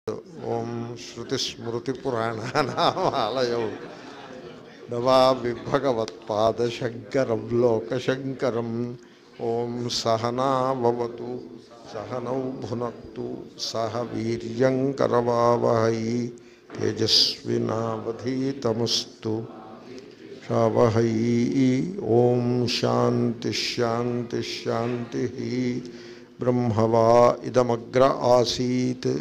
ఓం శ్రుతిస్మృతిపురాణానామాలయం నవామి భగవత్పాదశంకరం లోకశంకరం ఓం సహనావతు సహనౌ భునక్తు సహ వీర్యంకరవావహై తేజస్వినావధీతమస్తు షావహై ఓం శాంతి శాంతి శాంతి బ్రహ్మవా ఇదమగ్ర ఆసీత్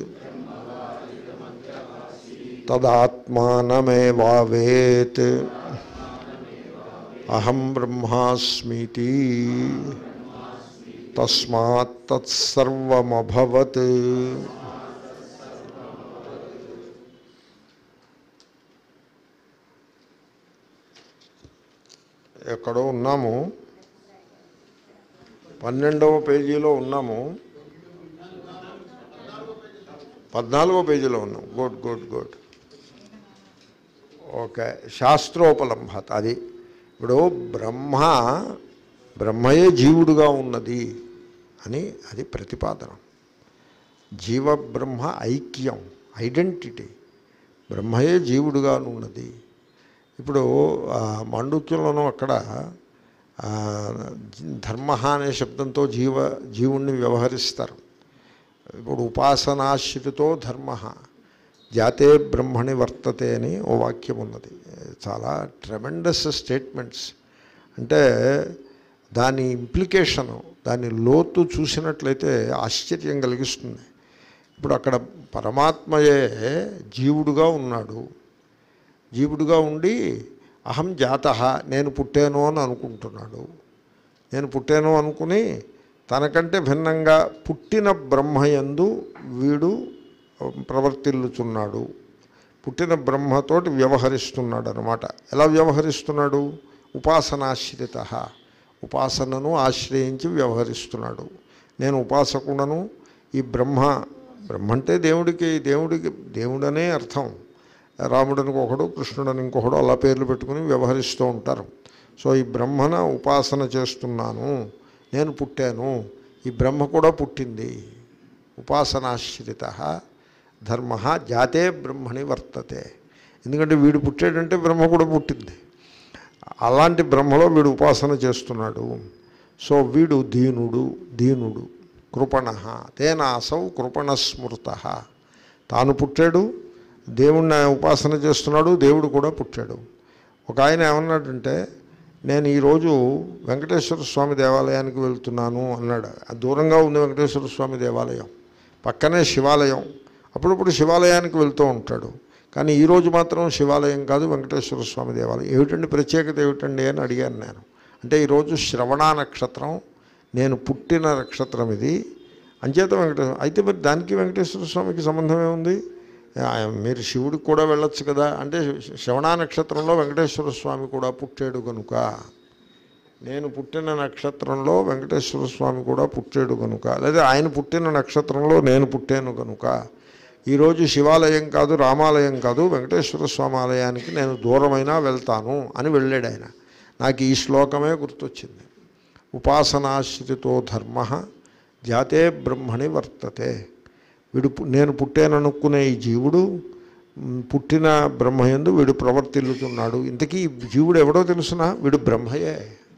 తదాత్మానమేవావేత్ అహం బ్రహ్మాస్మితి తస్మాత్ తత్సర్వమభవత్ ఎక్కడో ఉన్నాము పన్నెండవ పేజీలో ఉన్నాము పద్నాలుగో పేజీలో ఉన్నాం గుడ్ గుడ్ గుడ్ ఓకే శాస్త్రోపలంభత అది ఇప్పుడు బ్రహ్మ బ్రహ్మయే జీవుడుగా ఉన్నది అని అది ప్రతిపాదన జీవ బ్రహ్మ ఐక్యం ఐడెంటిటీ బ్రహ్మయే జీవుడుగా ఉన్నది ఇప్పుడు ఆ, మాండుక్యంలోనూ అక్కడ ఆ, ధర్మ అనే శబ్దంతో జీవ జీవుణ్ణి వ్యవహరిస్తారు ఇప్పుడు ఉపాసనాశ్రితో ధర్మ జాతే బ్రహ్మణి వర్తతే అని ఓ వాక్యం ఉన్నది చాలా ట్రెమెండస్ స్టేట్మెంట్స్ అంటే దాని ఇంప్లికేషను దాని లోతు చూసినట్లయితే ఆశ్చర్యం కలిగిస్తుంది ఇప్పుడు అక్కడ పరమాత్మయే జీవుడుగా ఉన్నాడు జీవుడుగా ఉండి అహం జాత నేను పుట్టాను అని అనుకుంటున్నాడు నేను పుట్టాను అనుకుని తనకంటే భిన్నంగా పుట్టిన బ్రహ్మయందు వీడు ప్రవర్తిల్లుచున్నాడు పుట్టిన బ్రహ్మతోటి వ్యవహరిస్తున్నాడు అనమాట ఎలా వ్యవహరిస్తున్నాడు ఉపాసనాశ్రిత ఉపాసనను ఆశ్రయించి వ్యవహరిస్తున్నాడు నేను ఉపాసకుడను ఈ బ్రహ్మ బ్రహ్మ అంటే దేవుడికి దేవుడికి దేవుడనే అర్థం రాముడనికి ఒకడు కృష్ణుడని ఇంకొకడు అలా పేర్లు పెట్టుకుని వ్యవహరిస్తూ ఉంటారు సో ఈ బ్రహ్మన ఉపాసన చేస్తున్నాను నేను పుట్టాను ఈ బ్రహ్మ కూడా పుట్టింది ఉపాసనాశ్రిత ధర్మ జాతే బ్రహ్మణి వర్తతే ఎందుకంటే వీడు పుట్టాడంటే బ్రహ్మ కూడా పుట్టింది అలాంటి బ్రహ్మలో వీడు ఉపాసన చేస్తున్నాడు సో వీడు దీనుడు దీనుడు కృపణ తేనాసౌ కృపణ స్మృత తాను పుట్టాడు దేవుణ్ణి ఉపాసన చేస్తున్నాడు దేవుడు కూడా పుట్టాడు ఒక ఆయన ఏమన్నాడంటే నేను ఈరోజు వెంకటేశ్వర స్వామి దేవాలయానికి వెళ్తున్నాను అన్నాడు ఆ దూరంగా ఉంది వెంకటేశ్వర స్వామి దేవాలయం పక్కనే శివాలయం అప్పుడప్పుడు శివాలయానికి వెళ్తూ ఉంటాడు కానీ ఈరోజు మాత్రం శివాలయం కాదు వెంకటేశ్వర స్వామి దేవాలయం ఏమిటండి ప్రత్యేకత ఏమిటండి అని అడిగాను నేను అంటే ఈరోజు శ్రవణ నక్షత్రం నేను పుట్టిన నక్షత్రం ఇది అంచేత వెంకటేశ్వర అయితే మరి దానికి వెంకటేశ్వర స్వామికి సంబంధం ఏముంది ఆ, మీరు శివుడికి కూడా వెళ్ళొచ్చు కదా అంటే శ్రవణ నక్షత్రంలో వెంకటేశ్వర స్వామి కూడా పుట్టాడు కనుక నేను పుట్టిన నక్షత్రంలో వెంకటేశ్వర స్వామి కూడా పుట్టాడు కనుక లేదా ఆయన పుట్టిన నక్షత్రంలో నేను పుట్టాను కనుక ఈరోజు శివాలయం కాదు రామాలయం కాదు వెంకటేశ్వర స్వామి ఆలయానికి నేను దూరమైనా వెళ్తాను అని వెళ్ళాడు ఆయన నాకు ఈ శ్లోకమే గుర్తొచ్చింది ఉపాసనాశ్రితో ధర్మ జాతే బ్రహ్మణి వర్తతే వీడు పు- నేను పుట్టాననుకునే ఈ జీవుడు మ్, పుట్టిన బ్రహ్మయందు వీడు ప్రవర్తిల్లుతున్నాడు ఇంతకీ ఈ జీవుడు ఎవడో తెలుసునా వీడు బ్రహ్మయే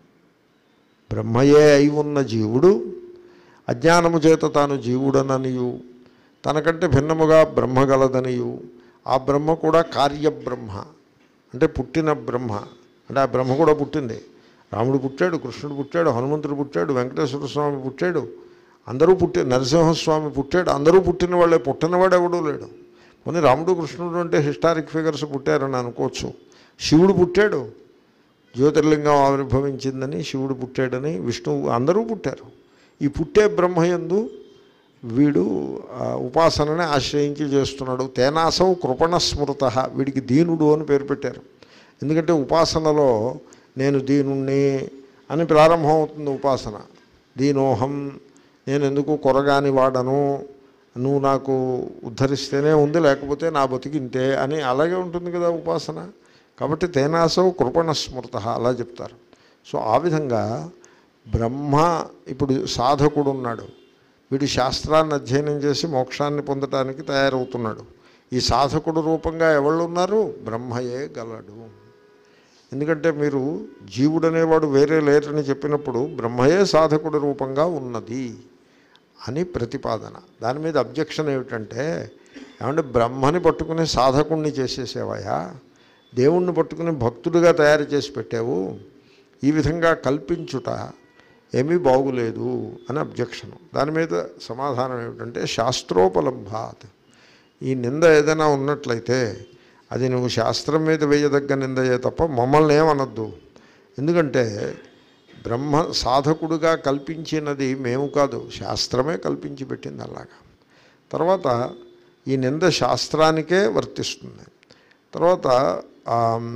బ్రహ్మయే అయి ఉన్న జీవుడు అజ్ఞానము చేత తాను జీవుడననియు తనకంటే భిన్నముగా బ్రహ్మ గలదనియు ఆ బ్రహ్మ కూడా కార్యబ్రహ్మ అంటే పుట్టిన బ్రహ్మ అంటే ఆ బ్రహ్మ కూడా పుట్టింది రాముడు పుట్టాడు కృష్ణుడు పుట్టాడు హనుమంతుడు పుట్టాడు వెంకటేశ్వర స్వామి పుట్టాడు అందరూ పుట్టి నరసింహస్వామి పుట్టాడు అందరూ పుట్టిన వాళ్ళే పుట్టినవాడు ఎవడూ లేడు కొన్ని రాముడు కృష్ణుడు అంటే హిస్టారిక్ ఫిగర్స్ పుట్టారని అనుకోవచ్చు శివుడు పుట్టాడు జ్యోతిర్లింగం ఆవిర్భవించిందని శివుడు పుట్టాడని విష్ణువు అందరూ పుట్టారు ఈ పుట్టే బ్రహ్మయందు వీడు ఆ, ఉపాసనని ఆశ్రయించి చేస్తున్నాడు తేనాసౌ కృపణ స్మృత వీడికి దీనుడు అని పేరు పెట్టారు ఎందుకంటే ఉపాసనలో నేను దీనుణ్ణి అని ప్రారంభం అవుతుంది ఉపాసన దీనోహం నేను ఎందుకు కొరగాని వాడను నువ్వు నాకు ఉద్ధరిస్తేనే ఉంది లేకపోతే నా బతికి ఇంతే అని అలాగే ఉంటుంది కదా ఉపాసన కాబట్టి తేనాసౌ కృపణ స్మృత అలా చెప్తారు సో ఆ విధంగా బ్రహ్మ ఇప్పుడు సాధకుడు ఉన్నాడు వీడు శాస్త్రాన్ని అధ్యయనం చేసి మోక్షాన్ని పొందటానికి తయారవుతున్నాడు ఈ సాధకుడు రూపంగా ఎవళ్ళు ఉన్నారు బ్రహ్మయే గలడు ఎందుకంటే మీరు జీవుడు అనేవాడు వేరే లేరని చెప్పినప్పుడు బ్రహ్మయే సాధకుడి రూపంగా ఉన్నది అని ప్రతిపాదన దాని మీద అబ్జెక్షన్ ఏమిటంటే ఏమంటే బ్రహ్మని పట్టుకుని సాధకుణ్ణి చేసేసేవాయా దేవుణ్ణి పట్టుకుని భక్తుడిగా తయారు చేసి పెట్టావు ఈ విధంగా కల్పించుట ఏమీ బాగులేదు అని అబ్జెక్షన్ దాని మీద సమాధానం ఏమిటంటే శాస్త్రోపలంభాత్ ఈ నింద ఏదైనా ఉన్నట్లయితే అది నువ్వు శాస్త్రం మీద వేయదగ్గ నిందయే తప్ప మమ్మల్ని ఏమనొద్దు ఎందుకంటే బ్రహ్మ సాధకుడుగా కల్పించినది మేము కాదు శాస్త్రమే కల్పించి పెట్టింది అలాగా తర్వాత ఈ నింద శాస్త్రానికే వర్తిస్తుంది తర్వాత ఆమ్,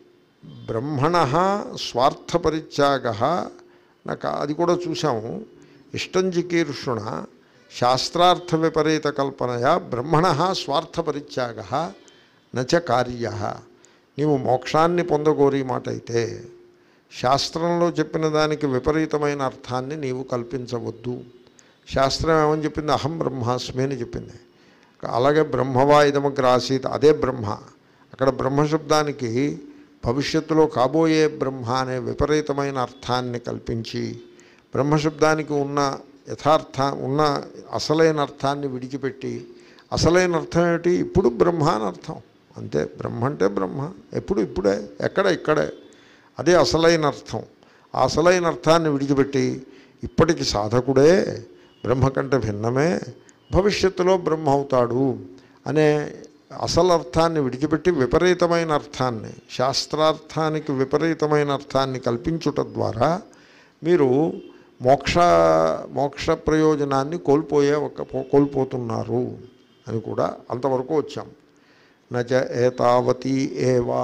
బ్రహ్మణ స్వార్థపరిత్యాగ నాకు అది కూడా చూసాము ఇష్టం చికీర్షుణ శాస్త్రార్థ విపరీత కల్పనయా బ్రహ్మణ స్వార్థపరిత్యాగ నచ కార్య నీవు మోక్షాన్ని పొందగోరి మాట అయితే శాస్త్రంలో చెప్పిన దానికి విపరీతమైన అర్థాన్ని నీవు కల్పించవద్దు శాస్త్రం ఏమని చెప్పింది అహం బ్రహ్మాస్మి అని చెప్పింది అలాగే బ్రహ్మవా ఇదమగ్ర ఆసీత్ అదే బ్రహ్మ అక్కడ బ్రహ్మశబ్దానికి భవిష్యత్తులో కాబోయే బ్రహ్మ అనే విపరీతమైన అర్థాన్ని కల్పించి బ్రహ్మశబ్దానికి ఉన్న యథార్థ ఉన్న అసలైన అర్థాన్ని విడిచిపెట్టి అసలైన అర్థం ఏమిటి ఇప్పుడు బ్రహ్మ అని అర్థం అంతే బ్రహ్మ అంటే బ్రహ్మ ఎప్పుడు ఇప్పుడే ఎక్కడ ఇక్కడే అదే అసలైన అర్థం ఆ అసలైన అర్థాన్ని విడిచిపెట్టి ఇప్పటికి సాధకుడే బ్రహ్మ కంటే భిన్నమే భవిష్యత్తులో బ్రహ్మ అవుతాడు అనే అసలు అర్థాన్ని విడిచిపెట్టి విపరీతమైన అర్థాన్ని శాస్త్రార్థానికి విపరీతమైన అర్థాన్ని కల్పించుట ద్వారా మీరు మోక్ష మోక్ష ప్రయోజనాన్ని కోల్పోయే ఒక కోల్పోతున్నారు అని కూడా అంతవరకు వచ్చాం నచ ఏతావతి ఏవా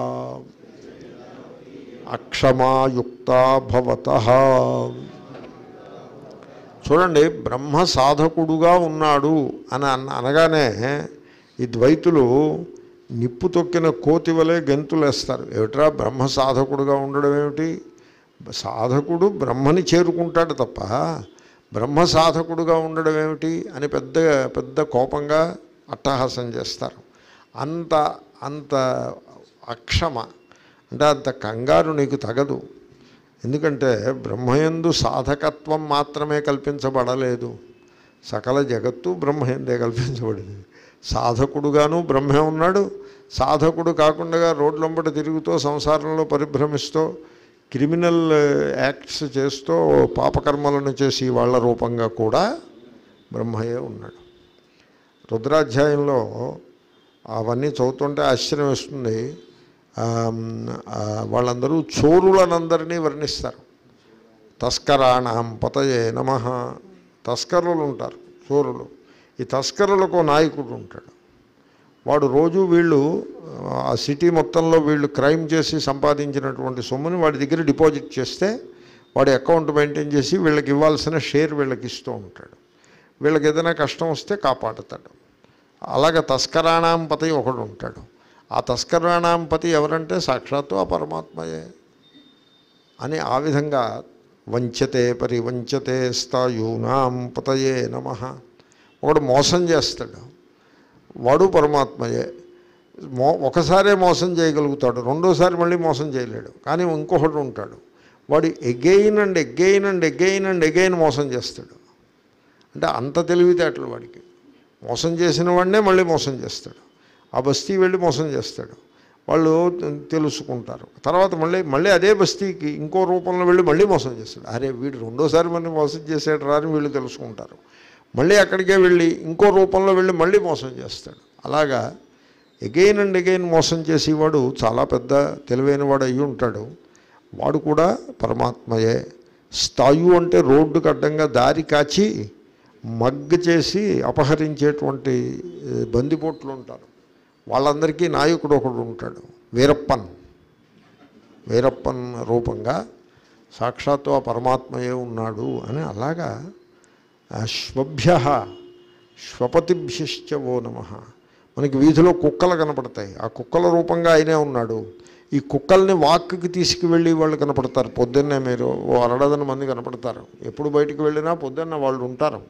అక్షమాయుక్త భవత చూడండి బ్రహ్మ సాధకుడుగా ఉన్నాడు అని అన్న అనగానే ఈ ద్వైతులు నిప్పు తొక్కిన కోతి వలె గెంతులేస్తారు ఏమిట్రా బ్రహ్మ సాధకుడుగా ఉండడం ఏమిటి సాధకుడు బ్రహ్మని చేరుకుంటాడు తప్ప బ్రహ్మ సాధకుడుగా ఉండడం ఏమిటి అని పెద్ద పెద్ద కోపంగా అట్టహాసం చేస్తారు అంత అంత అక్షమ అంటే అంత కంగారు నీకు తగదు ఎందుకంటే బ్రహ్మయందు సాధకత్వం మాత్రమే కల్పించబడలేదు సకల జగత్తు బ్రహ్మయందే కల్పించబడింది సాధకుడుగాను బ్రహ్మే ఉన్నాడు సాధకుడు కాకుండా రోడ్లంబట తిరుగుతూ సంసారంలో పరిభ్రమిస్తూ క్రిమినల్ యాక్ట్స్ చేస్తూ పాపకర్మలను చేసి వాళ్ళ రూపంగా కూడా బ్రహ్మయే ఉన్నాడు రుద్రాధ్యాయంలో అవన్నీ చదువుతుంటే ఆశ్చర్యం వేస్తుంది వాళ్ళందరూ చోరులనందరినీ వర్ణిస్తారు తస్కరాణం పతయే నమ తస్కరులు ఉంటారు చోరులు ఈ తస్కరులకు నాయకుడు ఉంటాడు వాడు రోజు వీళ్ళు ఆ సిటీ మొత్తంలో వీళ్ళు క్రైమ్ చేసి సంపాదించినటువంటి సొమ్ముని వాడి దగ్గర డిపాజిట్ చేస్తే వాడి అకౌంట్ మెయింటైన్ చేసి వీళ్ళకి ఇవ్వాల్సిన షేర్ వీళ్ళకి ఇస్తూ ఉంటాడు వీళ్ళకి ఏదైనా కష్టం వస్తే కాపాడుతాడు అలాగే తస్కరాణాంపతి ఒకడు ఉంటాడు ఆ తస్కరాణాంపతి ఎవరంటే సాక్షాత్తు ఆ పరమాత్మయే అని ఆ విధంగా వంచతే పరివంచతే స్థాయూనాం పతయే నమ ఒకడు మోసం చేస్తాడు వాడు పరమాత్మయే మో ఒకసారే మోసం చేయగలుగుతాడు రెండోసారి మళ్ళీ మోసం చేయలేడు కానీ ఇంకొకడు ఉంటాడు వాడు again and again and again and again మోసం చేస్తాడు అంటే అంత తెలివితేటలు వాడికి మోసం చేసిన వాడినే మళ్ళీ మోసం చేస్తాడు ఆ బస్తీ వెళ్ళి మోసం చేస్తాడు వాళ్ళు తెలుసుకుంటారు తర్వాత మళ్ళీ మళ్ళీ అదే బస్తీకి ఇంకో రూపంలో వెళ్ళి మళ్ళీ మోసం చేస్తాడు అరే వీడు రెండోసారి మన మోసం చేసాడు రాని వీళ్ళు తెలుసుకుంటారు మళ్ళీ అక్కడికే వెళ్ళి ఇంకో రూపంలో వెళ్ళి మళ్ళీ మోసం చేస్తాడు అలాగా ఎగైన్ అండ్ ఎగైన్ మోసం చేసేవాడు చాలా పెద్ద తెలివైన వాడు అయి ఉంటాడు వాడు కూడా పరమాత్మయే స్థాయు అంటే రోడ్డుకు అడ్డంగా దారి కాచి మగ్గ చేసి అపహరించేటువంటి బందిపోట్లు ఉంటారు వాళ్ళందరికీ నాయకుడు ఒకడు ఉంటాడు వీరప్పన్ వీరప్పన్ రూపంగా సాక్షాత్తు ఆ పరమాత్మయే ఉన్నాడు అని అలాగా శ్వభ్య శ్వపతిభ్యశ్చ ఓ నమ మనకి వీధిలో కుక్కలు కనపడతాయి ఆ కుక్కల రూపంగా ఆయనే ఉన్నాడు ఈ కుక్కల్ని వాక్కి తీసుకువెళ్ళి వాళ్ళు కనపడతారు పొద్దున్నే మీరు ఓ అరడదన మంది కనపడతారు ఎప్పుడు బయటికి వెళ్ళినా పొద్దున్న వాళ్ళు ఉంటారు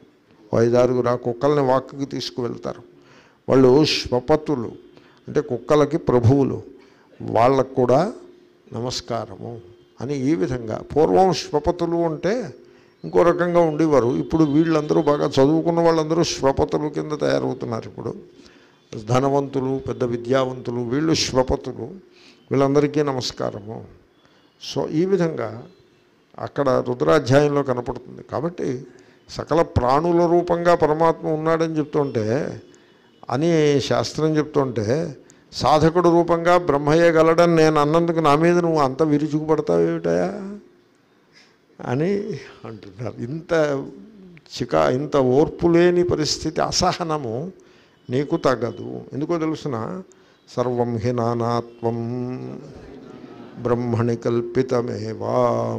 ఓ ఐదారుగురు ఆ కుక్కల్ని వాక్కి తీసుకువెళ్తారు వాళ్ళు శ్వపతులు అంటే కుక్కలకి ప్రభువులు వాళ్ళకు కూడా నమస్కారము అని ఈ విధంగా పూర్వం శ్వపతులు అంటే ఇంకో రకంగా ఉండేవారు ఇప్పుడు వీళ్ళందరూ బాగా చదువుకున్న వాళ్ళందరూ శ్వపతులు కింద తయారవుతున్నారు ఇప్పుడు ధనవంతులు పెద్ద విద్యావంతులు వీళ్ళు శ్వపతులు వీళ్ళందరికీ నమస్కారము సో ఈ విధంగా అక్కడ రుద్రాధ్యాయంలో కనపడుతుంది కాబట్టి సకల ప్రాణుల రూపంగా పరమాత్మ ఉన్నాడని చెప్తుంటే అని శాస్త్రం చెప్తుంటే సాధకుడు రూపంగా బ్రహ్మయ్య గలడని నేను అన్నందుకు నా మీద నువ్వు అంత విరుచుకుపడతావు ఏమిటయా అని అంటున్నారు ఇంత చిక ఇంత ఓర్పు లేని పరిస్థితి అసహనము నీకు తగదు ఎందుకో తెలుసిన సర్వం హి నానాత్వం బ్రహ్మణి కల్పితమేవా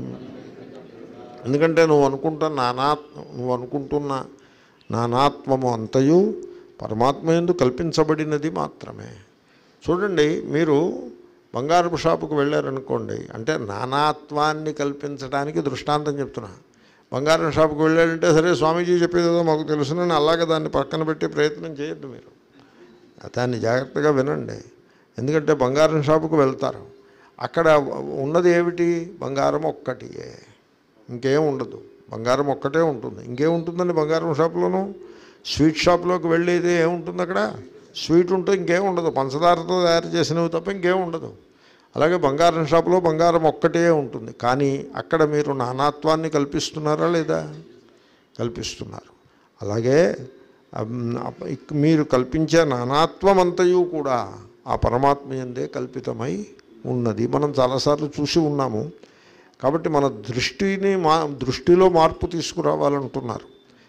ఎందుకంటే నువ్వు అనుకుంటున్న నానాత్మ నువ్వు అనుకుంటున్న నానాత్వము అంతయు పరమాత్మ ఎందు కల్పించబడినది మాత్రమే చూడండి మీరు బంగారపు షాపుకు వెళ్ళారనుకోండి అంటే నానాత్వాన్ని కల్పించడానికి దృష్టాంతం చెప్తున్నా బంగారం షాపుకు వెళ్ళాడంటే సరే స్వామీజీ చెప్పేదేదో మాకు తెలుసునని అలాగే దాన్ని పక్కన పెట్టే ప్రయత్నం చేయొద్దు మీరు దాన్ని జాగ్రత్తగా వినండి ఎందుకంటే బంగారం షాపుకు వెళ్తారు అక్కడ ఉన్నది ఏమిటి బంగారం ఒక్కటియే ఇంకేం ఉండదు బంగారం ఒక్కటే ఉంటుంది ఇంకేం ఉంటుందండి బంగారం షాపులోను స్వీట్ షాప్లోకి వెళ్ళేది ఏముంటుంది అక్కడ స్వీట్ ఉంటే ఇంకేం ఉండదు పంచదారతో తయారు చేసినవి తప్ప ఇంకేం ఉండదు అలాగే బంగారం షాపులో బంగారం ఒక్కటే ఉంటుంది కానీ అక్కడ మీరు నానాత్వాన్ని కల్పిస్తున్నారా లేదా కల్పిస్తున్నారు అలాగే అమ్, అప్ప- ఇక్- మీరు కల్పించే నానాత్వం అంతయు కూడా ఆ పరమాత్మ ఎందే కల్పితమై ఉన్నది మనం చాలాసార్లు చూసి ఉన్నాము కాబట్టి మన దృష్టిని మా దృష్టిలో మార్పు తీసుకురావాలంటున్నారు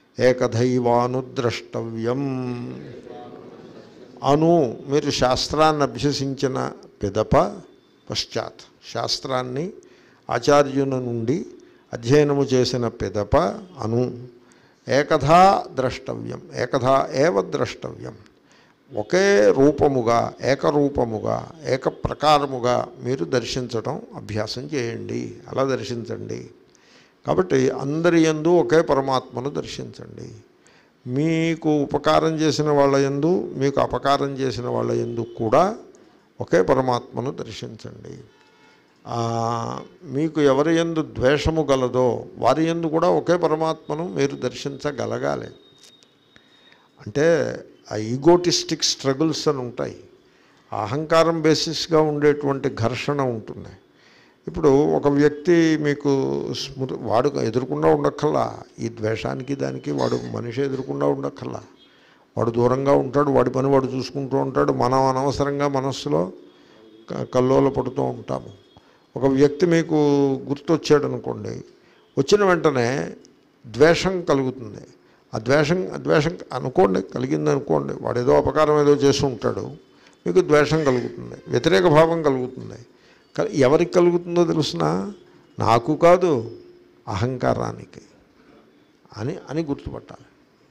ఏకదైవానుద్రష్టవ్యం అను మీరు శాస్త్రాన్ని అభ్యసించిన పిదప పశ్చాత్ శాస్త్రాన్ని ఆచార్యుని నుండి అధ్యయనము చేసిన పిదప అను ఏకథా ద్రష్టవ్యం ఏకథా ఏవ ద్రష్టవ్యం ఒకే రూపముగా ఏకరూపముగా ఏక ప్రకారముగా మీరు దర్శించడం అభ్యాసం చేయండి అలా దర్శించండి కాబట్టి అందరి యందు ఒకే పరమాత్మను దర్శించండి మీకు ఉపకారం చేసిన వాళ్ళ యందు మీకు అపకారం చేసిన వాళ్ళ యందు కూడా ఒకే పరమాత్మను దర్శించండి ఆ, మీకు ఎవరి యందు ద్వేషము గలదో వారి యందు కూడా ఒకే పరమాత్మను మీరు దర్శించగలగాలి అంటే ఆ ఈగోటిస్టిక్ స్ట్రగుల్స్ అని ఉంటాయి ఆ అహంకారం బేసిస్గా ఉండేటువంటి ఘర్షణ ఉంటుంది ఇప్పుడు ఒక వ్యక్తి మీకు స్మృతి వాడు ఎదురకుండా ఉండక్కల్లా ఈ ద్వేషానికి దానికి వాడు మనిషి ఎదురకుండా ఉండక్కల్లా వాడు దూరంగా ఉంటాడు వాడి పని వాడు చూసుకుంటూ ఉంటాడు మనం అనవసరంగా మనస్సులో క- కల్లోల పడుతూ ఉంటాము ఒక వ్యక్తి మీకు గుర్తొచ్చాడు అనుకోండి వచ్చిన వెంటనే ద్వేషం కలుగుతుంది ఆ ద్వేషం ఆ ద్వేషం అనుకోండి కలిగింది అనుకోండి వాడు ఏదో అపకారం ఏదో చేసి ఉంటాడు మీకు ద్వేషం కలుగుతుంది వ్యతిరేక భావం కలుగుతుంది క- ఎవరికి కలుగుతుందో తెలుసిన నాకు కాదు అహంకారానికి అని అని గుర్తుపట్టాలి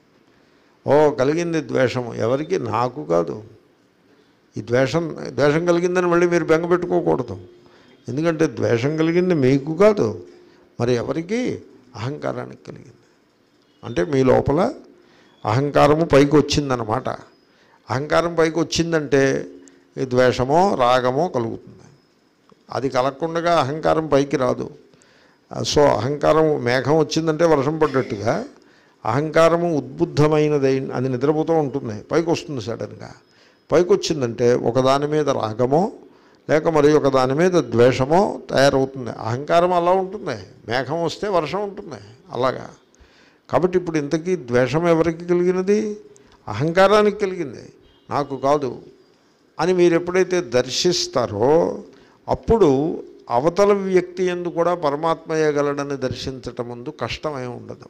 ఓ కలిగింది ద్వేషము ఎవరికి నాకు కాదు ఈ ద్వేషం ద్వేషం కలిగిందని మళ్ళీ మీరు బెంగ పెట్టుకోకూడదు ఎందుకంటే ద్వేషం కలిగింది మీకు కాదు మరి ఎవరికి అహంకారానికి కలిగింది అంటే మీ లోపల అహంకారము పైకి వచ్చిందనమాట అహంకారం పైకి వచ్చిందంటే ఈ ద్వేషమో రాగమో కలుగుతుంది అది కలగకుండా అహంకారం పైకి రాదు సో అహంకారం మేఘం వచ్చిందంటే వర్షం పడ్డట్టుగా అహంకారము ఉద్బుద్ధమైనదై అది నిద్రపోతూ ఉంటుంది పైకి వస్తుంది సడన్గా పైకి వచ్చిందంటే ఒకదాని మీద రాగమో లేక మరి ఒక దాని మీద ద్వేషమో తయారవుతుంది అహంకారం అలా ఉంటుంది మేఘం వస్తే వర్షం ఉంటుంది అలాగా కాబట్టి ఇప్పుడు ఇంతకీ ద్వేషం ఎవరికి కలిగినది అహంకారానికి కలిగింది నాకు కాదు అని మీరు ఎప్పుడైతే దర్శిస్తారో అప్పుడు అవతల వ్యక్తి ఎందు కూడా పరమాత్మయ్యగలడని దర్శించటం ముందు కష్టమై ఉండదు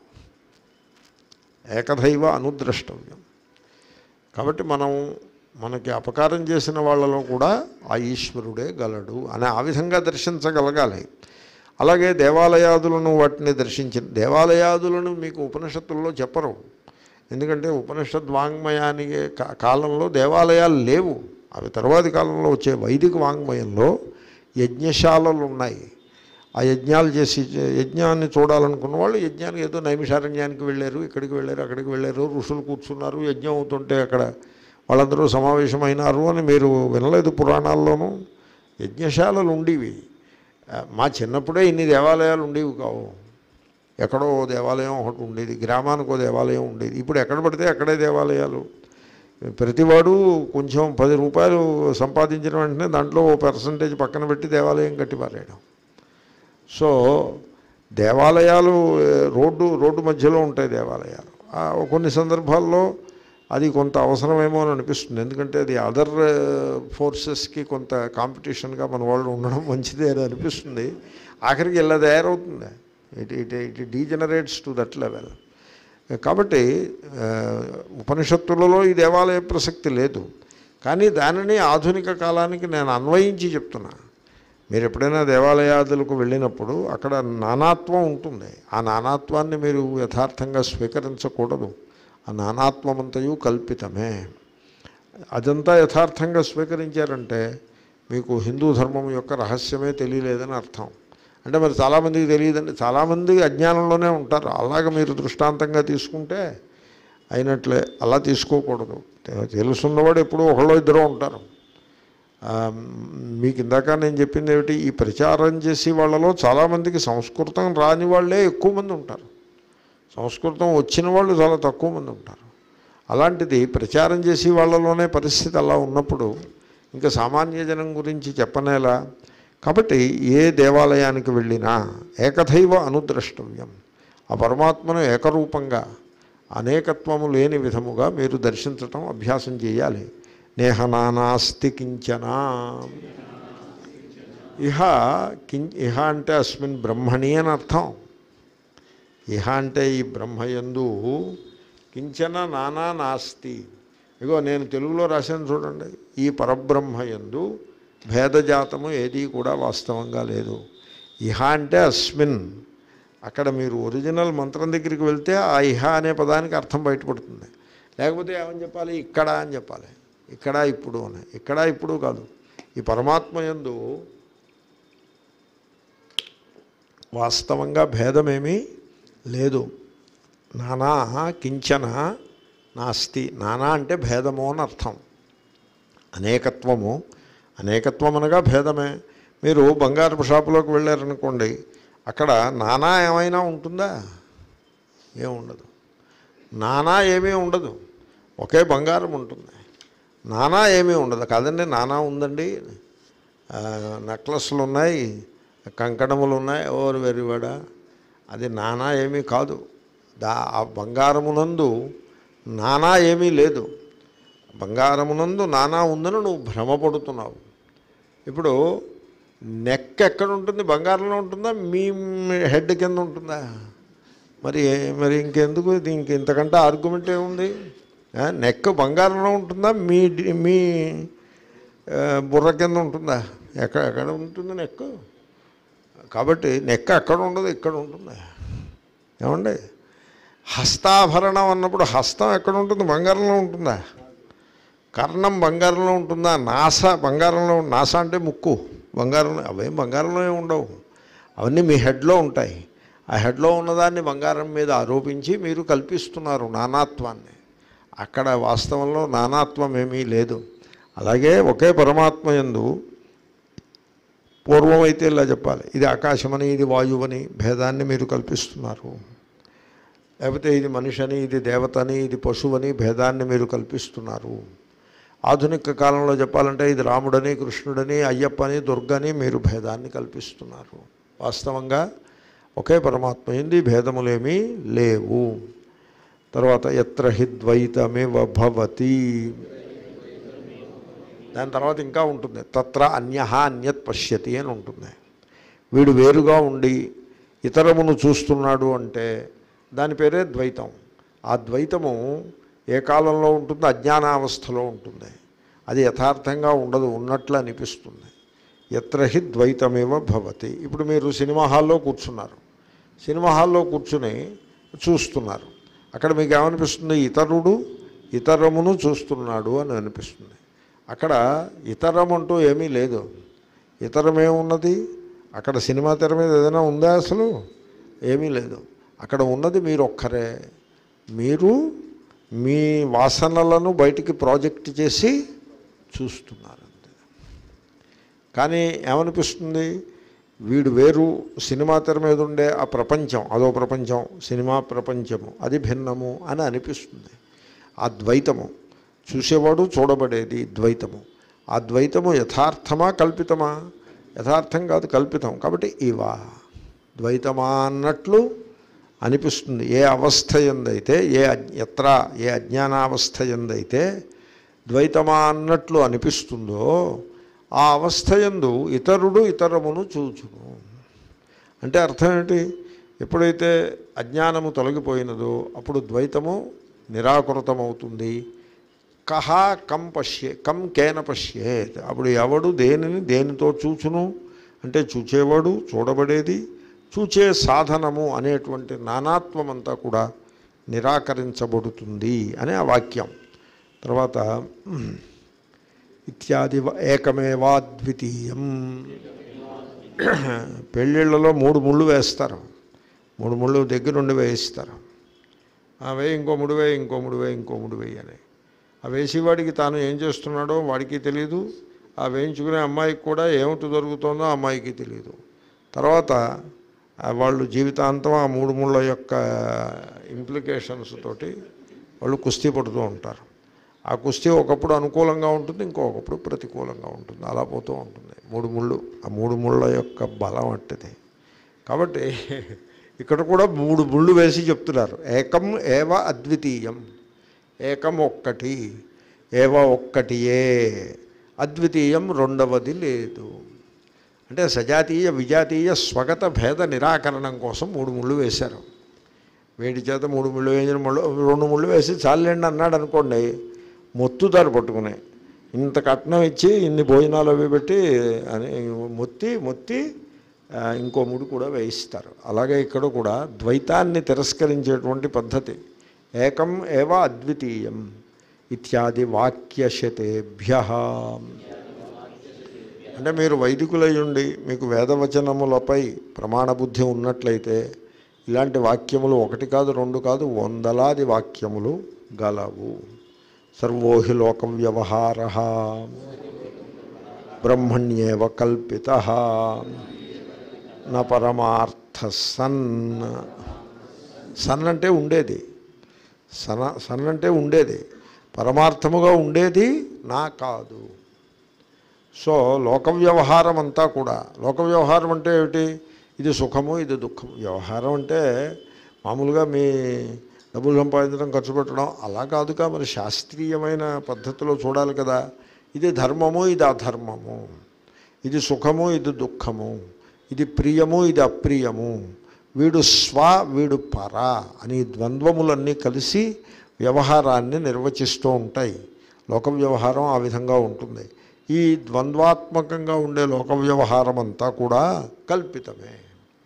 ఏకదైవ అనుద్రష్టవ్యం కాబట్టి మనం మనకి అపకారం చేసిన వాళ్ళలో కూడా ఆ ఈశ్వరుడే గలడు అని ఆ విధంగా దర్శించగలగాలి అలాగే దేవాలయాదులను వాటిని దర్శించిన దేవాలయాదులను మీకు ఉపనిషత్తుల్లో చెప్పరు ఎందుకంటే ఉపనిషత్ వాంగ్మయానికి కా- కాలంలో దేవాలయాలు లేవు అవి తర్వాతి కాలంలో వచ్చే వైదిక వాంగ్మయంలో యజ్ఞశాలలు ఉన్నాయి ఆ యజ్ఞాలు చేసి యజ్ఞాన్ని చూడాలనుకున్న వాళ్ళు యజ్ఞానికి ఏదో నైమిషారణ్యానికి వెళ్ళారు ఇక్కడికి వెళ్ళారు అక్కడికి వెళ్ళారు ఋషులు కూర్చున్నారు యజ్ఞం అవుతుంటే అక్కడ వాళ్ళందరూ సమావేశమైనారు అని మీరు వినలేదు పురాణాల్లోనూ యజ్ఞశాలలు ఉండేవి ఆ, మా చిన్నప్పుడే ఇన్ని దేవాలయాలు ఉండేవి కావు ఎక్కడో ఓ దేవాలయం ఒకటి ఉండేది గ్రామానికి ఓ దేవాలయం ఉండేది ఇప్పుడు ఎక్కడ పడితే అక్కడే దేవాలయాలు ప్రతివాడు కొంచెం పది రూపాయలు సంపాదించిన వెంటనే దాంట్లో ఓ పర్సంటేజ్ పక్కన పెట్టి దేవాలయం కట్టి పారేయడం సో దేవాలయాలు ఏ, రోడ్డు రోడ్డు మధ్యలో ఉంటాయి దేవాలయాలు ఆ, కొన్ని సందర్భాల్లో అది కొంత అవసరమేమో అని అనిపిస్తుంది ఎందుకంటే అది అదర్ ఫోర్సెస్కి కొంత కాంపిటీషన్గా మన వాళ్ళు ఉండడం మంచిదే అని అనిపిస్తుంది ఆఖరికి ఇలా తయారవుతుంది it it it degenerates to that level కాబట్టి ఆ, ఉపనిషత్తులలో ఈ దేవాలయ ప్రసక్తి లేదు కానీ దానిని ఆధునిక కాలానికి నేను అన్వయించి చెప్తున్నా మీరు ఎప్పుడైనా దేవాలయాదులకు వెళ్ళినప్పుడు అక్కడ నానాత్వం ఉంటుంది ఆ నానాత్వాన్ని మీరు యథార్థంగా స్వీకరించకూడదు ఆ నానాత్వమంతయు కల్పితమే అదంతా యథార్థంగా స్వీకరించారంటే మీకు హిందూ ధర్మం యొక్క రహస్యమే తెలియలేదని అర్థం అంటే మరి చాలామందికి తెలియదండి చాలామంది అజ్ఞానంలోనే ఉంటారు అలాగ మీరు దృష్టాంతంగా తీసుకుంటే అయినట్లే అలా తీసుకోకూడదు తెలుసున్నవాడు ఎప్పుడూ ఒకళ్ళో ఇద్దరు ఉంటారు ఆ, మీకు ఇందాక నేను చెప్పింది ఏమిటి ఈ ప్రచారం చేసే వాళ్ళలో చాలామందికి సంస్కృతం రాని వాళ్ళే ఎక్కువ మంది ఉంటారు సంస్కృతం వచ్చిన వాళ్ళు చాలా తక్కువ మంది ఉంటారు అలాంటిది ప్రచారం చేసే వాళ్ళలోనే పరిస్థితి అలా ఉన్నప్పుడు ఇంకా సామాన్య జనం గురించి చెప్పనేలా కాబట్టి ఏ దేవాలయానికి వెళ్ళినా ఏకదైవ అనుద్రష్టవ్యం ఆ పరమాత్మను ఏకరూపంగా అనేకత్వము లేని విధముగా మీరు దర్శించటం అభ్యాసం చేయాలి నేహ నానాస్తి కించన ఇహ కిం ఇహ అంటే అస్మిన్ బ్రహ్మణి అని అర్థం ఇహ అంటే ఈ బ్రహ్మయందు కించన నానా నాస్తి ఇగో నేను తెలుగులో రాశాను చూడండి ఈ పరబ్రహ్మయందు భేదజాతము ఏదీ కూడా వాస్తవంగా లేదు ఇహ అంటే అస్మిన్ అక్కడ మీరు ఒరిజినల్ మంత్రం దగ్గరికి వెళ్తే ఆ ఇహ అనే పదానికి అర్థం బయటపడుతుంది లేకపోతే ఏమని చెప్పాలి ఇక్కడ అని చెప్పాలి ఇక్కడ ఇప్పుడు అని ఇక్కడ ఇప్పుడు కాదు ఈ పరమాత్మ యందు వాస్తవంగా భేదమేమీ లేదు నానా కించన నాస్తి నానా అంటే భేదము అని అర్థం అనేకత్వము అనేకత్వం అనగా భేదమే మీరు బంగారపు షాపులోకి వెళ్ళారనుకోండి అక్కడ నానా ఏమైనా ఉంటుందా ఏముండదు నానా ఏమీ ఉండదు ఒకే బంగారం ఉంటుంది నానా ఏమీ ఉండదు కాదండి నానా ఉందండి ఆ, నెక్లెస్లు ఉన్నాయి కంకణములు ఉన్నాయి ఓరు వెరివాడ అది నానా ఏమీ కాదు దా ఆ బంగారమునందు నానా ఏమీ లేదు బంగారమునందు నానా ఉందని నువ్వు భ్రమపడుతున్నావు ఇప్పుడు నెక్ ఎక్కడ ఉంటుంది బంగారంలో ఉంటుందా మీ హెడ్ కింద ఉంటుందా మరి మరి ఇంకెందుకు దీనికి ఇంతకంటే ఆర్గ్యుమెంట్ ఏముంది ఆ, నెక్ బంగారంలో ఉంటుందా మీ డి- మీ ఆ, బుర్ర కింద ఉంటుందా ఎక్కడ ఎక్కడ ఉంటుంది నెక్ కాబట్టి నెక్ అక్కడ ఉండదు ఇక్కడ ఉంటుంది ఏమండి హస్తాభరణం అన్నప్పుడు హస్తం ఎక్కడ ఉంటుంది బంగారంలో ఉంటుందా కర్ణం బంగారంలో ఉంటుందా నాస బంగారంలో నాస అంటే ముక్కు బంగారంలో అవేం బంగారంలో ఏమి ఉండవు అవన్నీ మీ హెడ్లో ఉంటాయి ఆ హెడ్లో ఉన్నదాన్ని బంగారం మీద ఆరోపించి మీరు కల్పిస్తున్నారు నానాత్వాన్ని అక్కడ వాస్తవంలో నానాత్వం ఏమీ లేదు అలాగే ఒకే పరమాత్మ యందు పూర్వమైతే ఇలా చెప్పాలి ఇది ఆకాశమని ఇది వాయువని భేదాన్ని మీరు కల్పిస్తున్నారు లేకపోతే ఇది మనిషిని ఇది దేవతని ఇది పశువని భేదాన్ని మీరు కల్పిస్తున్నారు ఆధునిక కాలంలో చెప్పాలంటే ఇది రాముడని కృష్ణుడని అయ్యప్పని దుర్గని మీరు భేదాన్ని కల్పిస్తున్నారు వాస్తవంగా ఒకే పరమాత్మ ఏంది భేదములేమీ లేవు తర్వాత ఎత్ర హి ద్వైతమివ భవతి దాని తర్వాత ఇంకా ఉంటుంది తత్ర అన్య అన్యత్ పశ్యతి అని ఉంటుంది వీడు వేరుగా ఉండి ఇతరమును చూస్తున్నాడు అంటే దాని పేరే ద్వైతం ఆ ద్వైతము ఏ కాలంలో ఉంటుంది అజ్ఞానావస్థలో ఉంటుంది అది యథార్థంగా ఉండదు ఉన్నట్లు అనిపిస్తుంది ఎత్ర హి ద్వైతమేవ భవతి ఇప్పుడు మీరు సినిమా హాల్లో కూర్చున్నారు సినిమా హాల్లో కూర్చుని చూస్తున్నారు అక్కడ మీకు ఏమనిపిస్తుంది ఇతరుడు ఇతరమును చూస్తున్నాడు అని అనిపిస్తుంది అక్కడ ఇతరం అంటూ ఏమీ లేదు ఇతరమేమున్నది అక్కడ సినిమా తెర మీద ఏదైనా ఉందా అసలు ఏమీ లేదు అక్కడ ఉన్నది మీరు ఒక్కరే మీరు మీ వాసనలను బయటికి ప్రాజెక్ట్ చేసి చూస్తున్నారు అంతే కానీ ఏమనిపిస్తుంది వీడు వేరు సినిమా తెర మీద ఉండే ఆ ప్రపంచం అదో ప్రపంచం సినిమా ప్రపంచము అది భిన్నము అని అనిపిస్తుంది ఆ ద్వైతము చూసేవాడు చూడబడేది ద్వైతము ఆ ద్వైతము యథార్థమా కల్పితమా యథార్థం కాదు కల్పితం కాబట్టి ఇవా ద్వైతమా అన్నట్లు అనిపిస్తుంది ఏ అవస్థ ఎందైతే ఏ అజ్- ఎత్ర ఏ అజ్ఞానావస్థ ఎందైతే ద్వైతమా అన్నట్లు అనిపిస్తుందో ఆ అవస్థ ఎందు ఇతరుడు ఇతరమును చూచును అంటే అర్థం ఏంటి ఎప్పుడైతే అజ్ఞానము తొలగిపోయినదో అప్పుడు ద్వైతము నిరాకృతమవుతుంది కహ కం పశ్యే కం కేన పశ్యేత్ అప్పుడు ఎవడు దేనిని దేనితో చూచును అంటే చూచేవాడు చూడబడేది చూచే సాధనము అనేటువంటి నానాత్వం అంతా కూడా నిరాకరించబడుతుంది అనే ఆ వాక్యం తర్వాత ఇత్యాది వ- ఏకమేవాద్వితీయం పెళ్ళిళ్ళలో మూడు ముళ్ళు వేస్తారు మూడు ముళ్ళు దగ్గరుండి వేయిస్తారు ఆ వేయి ఇంకో ముడి వేయి ఇంకో ముడి వేయి ఇంకో ముడి వేయి అని ఆ వేసేవాడికి తాను ఏం చేస్తున్నాడో వాడికి తెలియదు ఆ వేయించుకునే అమ్మాయికి కూడా ఏమిటి దొరుకుతుందో ఆ అమ్మాయికి తెలియదు తర్వాత ఆ వాళ్ళు జీవితాంతం ఆ మూడు ముళ్ళ యొక్క ఇంప్లికేషన్స్ తోటి వాళ్ళు కుస్తీ పడుతూ ఉంటారు ఆ కుస్తీ ఒకప్పుడు అనుకూలంగా ఉంటుంది ఇంకొకప్పుడు ప్రతికూలంగా ఉంటుంది అలా పోతూ ఉంటుంది మూడు ముళ్ళు ఆ మూడు ముళ్ళ యొక్క బలం అట్టది కాబట్టి ఇక్కడ కూడా మూడు ముళ్ళు వేసి చెప్తున్నారు ఏకం ఏవ అద్వితీయం ఏకం ఒక్కటి ఏవ ఒక్కటియే అద్వితీయం రెండవది లేదు అంటే సజాతీయ విజాతీయ స్వగత భేద నిరాకరణం కోసం మూడు ముళ్ళు వేశారు వేడి చేత మూడు ముళ్ళు వేసిన ముళ్ళు రెండు ముళ్ళు వేసి చాలండి అన్నాడు అనుకోండి మొత్తుతారు పట్టుకుని ఇంత కట్నం ఇచ్చి ఇన్ని భోజనాలు అవి పెట్టి అని మొత్తి మొత్తి ఆ, ఇంకో ముడి కూడా వేయిస్తారు అలాగే ఇక్కడ కూడా ద్వైతాన్ని తిరస్కరించేటువంటి పద్ధతి ఏకం ఏవ అద్వితీయం ఇత్యాది వాక్యశతేభ్య అంటే మీరు వైదికులై ఉండి మీకు వేదవచనములపై ప్రమాణ బుద్ధి ఉన్నట్లయితే ఇలాంటి వాక్యములు ఒకటి కాదు రెండు కాదు వందలాది వాక్యములు గలవు సర్వోహి లోక వ్యవహార బ్రహ్మణ్యేవ కల్పిత నా పరమార్థ సన్ సన్ అంటే ఉండేది సన సన్ అంటే ఉండేది పరమార్థముగా ఉండేది నా కాదు సో లోక వ్యవహారం అంతా కూడా లోక వ్యవహారం అంటే ఏమిటి ఇది సుఖము ఇది దుఃఖము వ్యవహారం అంటే మామూలుగా మీ డబ్బులు సంపాదించడం ఖర్చు పెట్టడం అలా కాదుగా మరి శాస్త్రీయమైన పద్ధతిలో చూడాలి కదా ఇది ధర్మము ఇది అధర్మము ఇది సుఖము ఇది దుఃఖము ఇది ప్రియము ఇది అప్రియము వీడు స్వ వీడు పర అని ఈ ద్వంద్వములన్నీ కలిసి వ్యవహారాన్ని నిర్వచిస్తూ ఉంటాయి లోక వ్యవహారం ఆ విధంగా ఉంటుంది ఈ ద్వంద్వాత్మకంగా ఉండే లోక వ్యవహారం అంతా కూడా కల్పితమే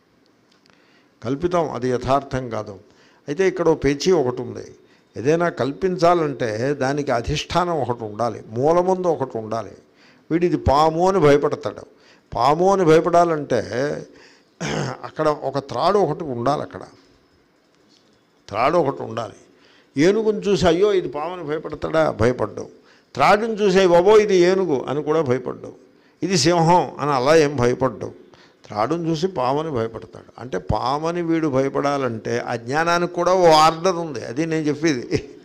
కల్పితం అది యథార్థం కాదు అయితే ఇక్కడ ఓ పేచీ ఒకటి ఉంది ఏదైనా కల్పించాలంటే దానికి అధిష్టానం ఒకటి ఉండాలి మూలముందు ఒకటి ఉండాలి వీడిది పాము అని భయపడతాడు పాము అని భయపడాలంటే అక్కడ ఒక త్రాడు ఒకటి ఉండాలి అక్కడ త్రాడు ఒకటి ఉండాలి ఏనుగుని చూసి అయ్యో ఇది పాముని భయపడతాడా భయపడ్డావు త్రాడుని చూసి "అయ్య బాబో ఇది ఏనుగు అని కూడా భయపడ్డావు ఇది సింహం అని అలా ఏం భయపడ్డావు త్రాడుని చూసి పామని భయపడతాడు అంటే పామని వీడు భయపడాలంటే అజ్ఞానానికి కూడా ఓ ఆర్డర్ ఉంది అది నేను చెప్పేది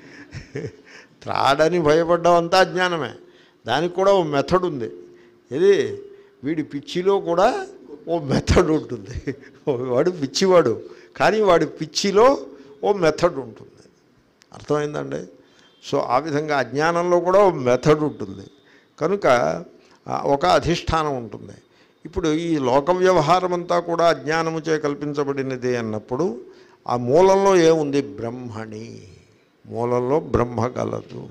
త్రాడని భయపడ్డం అంతా అజ్ఞానమే దానికి కూడా ఓ మెథడ్ ఉంది ఇది వీడి పిచ్చిలో కూడా ఓ మెథడ్ ఉంటుంది వాడు పిచ్చివాడు కానీ వాడి పిచ్చిలో ఓ మెథడ్ ఉంటుంది అర్థమైందండి సో ఆ విధంగా అజ్ఞానంలో కూడా ఓ మెథడ్ ఉంటుంది కనుక ఆ, ఒక అధిష్టానం ఉంటుంది ఇప్పుడు ఈ లోక వ్యవహారం అంతా కూడా అజ్ఞానముచే కల్పించబడినది అన్నప్పుడు ఆ మూలంలో ఏముంది బ్రహ్మణి మూలంలో బ్రహ్మ గలదు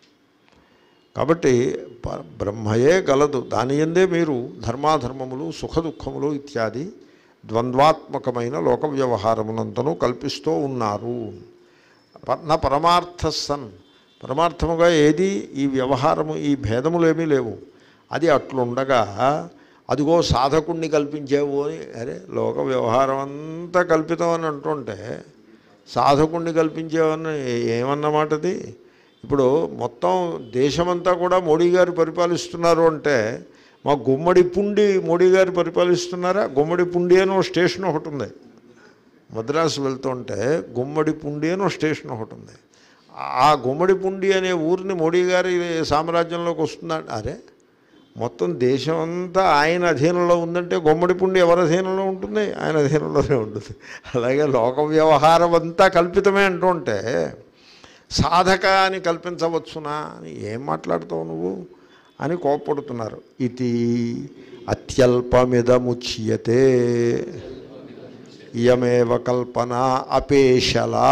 కాబట్టి ప- బ్రహ్మయే గలదు దాని ఎందే మీరు ధర్మాధర్మములు సుఖదుఖములు ఇత్యాది ద్వంద్వాత్మకమైన లోక వ్యవహారమునంతను కల్పిస్తూ ఉన్నారు ప- నా పరమార్థ సన్ పరమార్థముగా ఏది ఈ వ్యవహారము ఈ భేదములు ఏమీ లేవు అది అట్లుండగా అదిగో సాధకుణ్ణి కల్పించేవు అని అరే లోక వ్యవహారం అంతా కల్పితం అని అంటుంటే సాధకుణ్ణి కల్పించేవని ఏమన్నమాటది ఇప్పుడు మొత్తం దేశమంతా కూడా మోడీ గారు పరిపాలిస్తున్నారు అంటే మా గుమ్మడి పుండి మోడీ గారు పరిపాలిస్తున్నారా గుమ్మడి పుండి అని ఒక స్టేషన్ ఒకటి ఉంది మద్రాసు వెళ్తుంటే గుమ్మడి పుండి అని ఒక స్టేషన్ ఒకటి ఉంది ఆ గుమ్మడి పుండి అనే ఊరిని మోడీ గారి సామ్రాజ్యంలోకి వస్తుందా అరే మొత్తం దేశం అంతా ఆయన అధీనంలో ఉందంటే గుమ్మడి పుండి ఎవరి అధీనంలో ఉంటుంది ఆయన అధీనంలోనే ఉంటుంది అలాగే లోక వ్యవహారం అంతా కల్పితమే అంటుంటే సాధక అని కల్పించవచ్చునా అని ఏం మాట్లాడుతావు నువ్వు అని కోప్పడుతున్నారు ఇది అత్యల్పమిదముచ్యతే ఇయమేవ కల్పన అపేషలా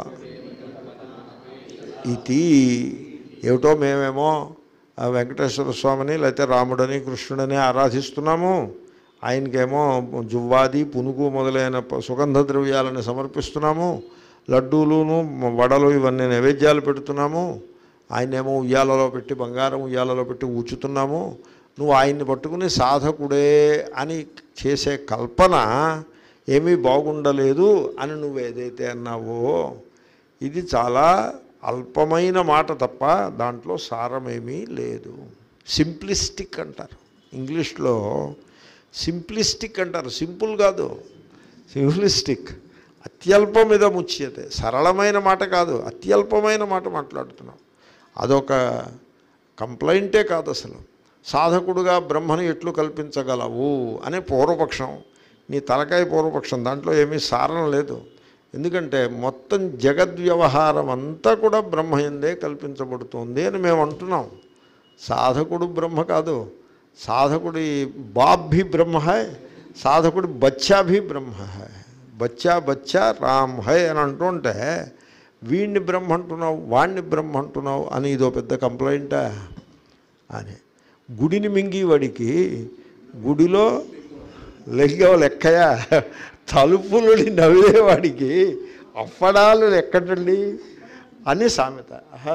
ఇది ఏమిటో మేమేమో ఆ వెంకటేశ్వర స్వామిని లేకపోతే రాముడని కృష్ణుడని ఆరాధిస్తున్నాము ఆయనకేమో జువ్వాది పునుగు మొదలైన ప- సుగంధ ద్రవ్యాలను సమర్పిస్తున్నాము లడ్డూలును వడలు ఇవన్నీ నైవేద్యాలు పెడుతున్నాము ఆయనేమో ఉయ్యాలలో పెట్టి బంగారం ఉయ్యాలలో పెట్టి ఊచుతున్నాము నువ్వు ఆయన్ని పట్టుకుని సాధకుడే అని చేసే కల్పన ఏమీ బాగుండలేదు అని నువ్వు ఏదైతే అన్నావో ఇది చాలా అల్పమైన మాట తప్ప దాంట్లో సారమేమీ లేదు సింప్లిస్టిక్ అంటారు ఇంగ్లీష్లో సింప్లిస్టిక్ అంటారు సింపుల్ కాదు సింప్లిస్టిక్ అత్యల్పమిద ముచ్యతే సరళమైన మాట కాదు అత్యల్పమైన మాట మాట్లాడుతున్నాం అదొక కంప్లైంటే కాదు అసలు సాధకుడుగా బ్రహ్మను ఎట్లు కల్పించగలవు అనే పూర్వపక్షం నీ తలకాయ పూర్వపక్షం దాంట్లో ఏమీ సారం లేదు ఎందుకంటే మొత్తం జగద్వ్యవహారం అంతా కూడా బ్రహ్మయందే కల్పించబడుతుంది అని మేము అంటున్నాం సాధకుడు బ్రహ్మ కాదు సాధకుడి బాప్ भी బ్రహ్మ హై సాధకుడి బచ్చా भी బ్రహ్మ హై బచ్చా బచ్చా రామ్ హై అని అంటుంటే వీడిని బ్రహ్మ అంటున్నావు వాడిని బ్రహ్మ అంటున్నావు అని ఇదో పెద్ద కంప్లైంటా అని గుడిని మింగివాడికి గుడిలో లెక్క లెక్కయా తలుపులని నవ్వేవాడికి అప్పడాలు ఎక్కడండి అని సామెత ఆహా.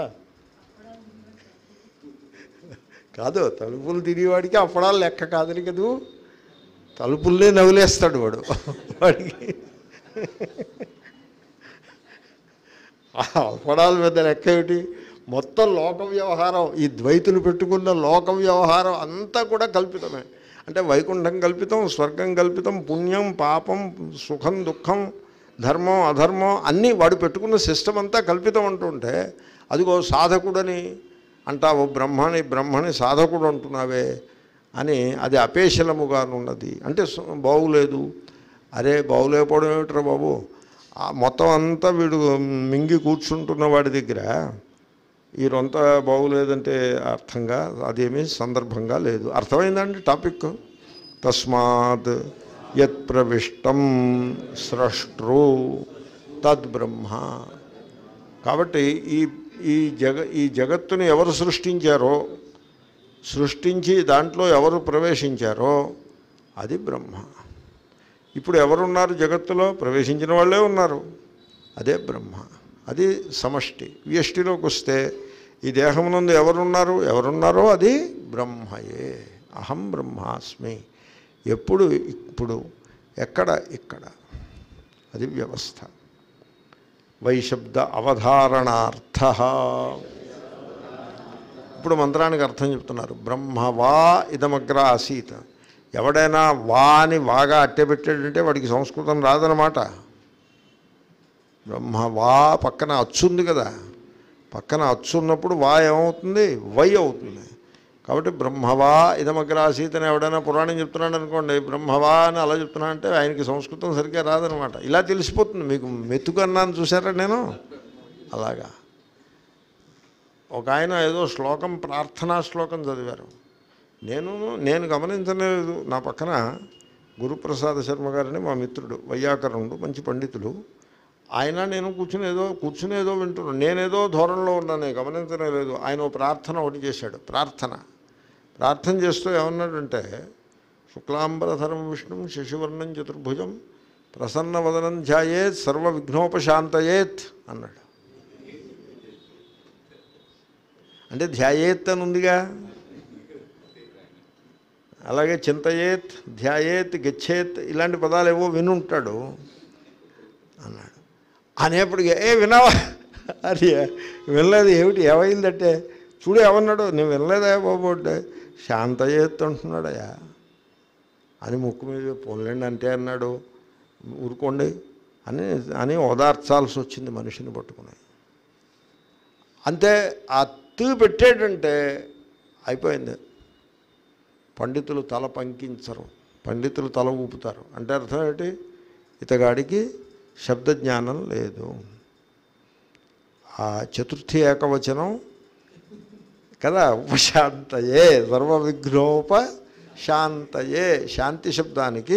కాదు తలుపులు తిరిగేవాడికి అప్పడాలు లెక్క కాదని కదూ తలుపుల్నే నవ్వులేస్తాడు వాడు వాడికి ఆ అప్పడాల మీద లెక్క ఏమిటి మొత్తం లోక వ్యవహారం ఈ ద్వైతులు పెట్టుకున్న లోక వ్యవహారం అంతా కూడా కల్పితమే అంటే వైకుంఠం కల్పితం స్వర్గం కల్పితం పుణ్యం పాపం సుఖం దుఃఖం ధర్మం అధర్మం అన్నీ వాడు పెట్టుకున్న సిస్టమ్ అంతా కల్పితం అంటుంటే అదిగో సాధకుడని అంటావు బ్రహ్మని బ్రహ్మని సాధకుడు అంటున్నావే అని అది అపేశలముగానున్నది అంటే సు- బాగులేదు అరే బాగులేకపోవడం ఏమిట్రా బాబు ఆ మొత్తం అంతా వీడు మింగి కూర్చుంటున్న వాడి దగ్గర ఈ రొంత బాగులేదంటే అర్థంగా అదేమీ సందర్భంగా లేదు అర్థమైందండి టాపిక్ తస్మాత్ యత్ ప్రవిష్టం స్రష్టృ తద్బ్రహ్మ కాబట్టి ఈ ఈ జగ ఈ జగత్తుని ఎవరు సృష్టించారో సృష్టించి దాంట్లో ఎవరు ప్రవేశించారో అది బ్రహ్మ ఇప్పుడు ఎవరున్నారు జగత్తులో ప్రవేశించిన వాళ్ళే ఉన్నారు అదే బ్రహ్మ అది సమష్టి వ్యష్టిలోకి వస్తే ఈ దేహమునందు ఎవరున్నారు ఎవరున్నారో అది బ్రహ్మయే అహం బ్రహ్మాస్మి ఎప్పుడు ఇప్పుడు ఎక్కడ ఇక్కడ అది వ్యవస్థ వైశబ్ద అవధారణార్థ ఇప్పుడు మంత్రానికి అర్థం చెప్తున్నారు బ్రహ్మవా ఇదమగ్ర ఆసీత్ ఎవడైనా వా అని వాగా అట్టెపెట్టాడంటే వాడికి సంస్కృతం రాదనమాట బ్రహ్మ వా పక్కన అచ్చుంది కదా పక్కన అచ్చు ఉన్నప్పుడు వా ఏమవుతుంది వై అవుతుంది కాబట్టి బ్రహ్మవా ఇదమగ్రాసీత్ అని ఎవడైనా పురాణం చెప్తున్నాడు అనుకోండి బ్రహ్మవా అని అలా చెప్తున్నా అంటే ఆయనకి సంస్కృతం సరిగ్గా రాదనమాట ఇలా తెలిసిపోతుంది మీకు మెతుకు అన్నాను చూసారా నేను అలాగా ఒక ఆయన ఏదో శ్లోకం ప్రార్థనా శ్లోకం చదివారు నేను నేను గమనించలేదు నా పక్కన గురుప్రసాద్ శర్మ గారని మా మిత్రుడు వైయాకరణుడు మంచి పండితులు ఆయన నేను కూర్చుని ఏదో కూర్చుని ఏదో వింటున్నాను నేనేదో ధోరణిలో ఉన్నాను గమనించనే లేదు ఆయన ఓ ప్రార్థన ఒకటి చేశాడు ప్రార్థన ప్రార్థన చేస్తూ ఏమన్నాడంటే శుక్లాంబరధరం విష్ణుం శశివర్ణం చతుర్భుజం ప్రసన్నవదనం ధ్యాయేత్ సర్వ విఘ్నోపశాంతయేత్ అన్నాడు అంటే ధ్యాయేత్ అని ఉందిగా అలాగే చింతయేత్ ధ్యాయేత్ గచ్చేత్ ఇలాంటి పదాలు ఏవో వినుంటాడు అన్నాడు అనేప్పటికీ ఏ విన్నావా అది వినలేదు ఏమిటి ఏమైందంటే చూడు ఏమన్నాడు నేను వినలేదా బాబు అంటే శాంతయేత్ అంటున్నాడయా అని ముక్కు మీద పోన్లేండి అంటే అన్నాడు ఊరుకోండి అని అని ఓదార్చాల్సి వచ్చింది మనిషిని పట్టుకుని అంతే ఆ తూ పెట్టాడంటే అయిపోయింది పండితులు తల పంకించరు పండితులు తల ఊపుతారు అంటే అర్థం ఏంటి ఇతగాడికి శబ్ద జ్ఞానం లేదు ఆ చతుర్థి ఏకవచనం కదా ఉపశాంతయే సర్వ విఘ్నోప శాంతయే శాంతి శబ్దానికి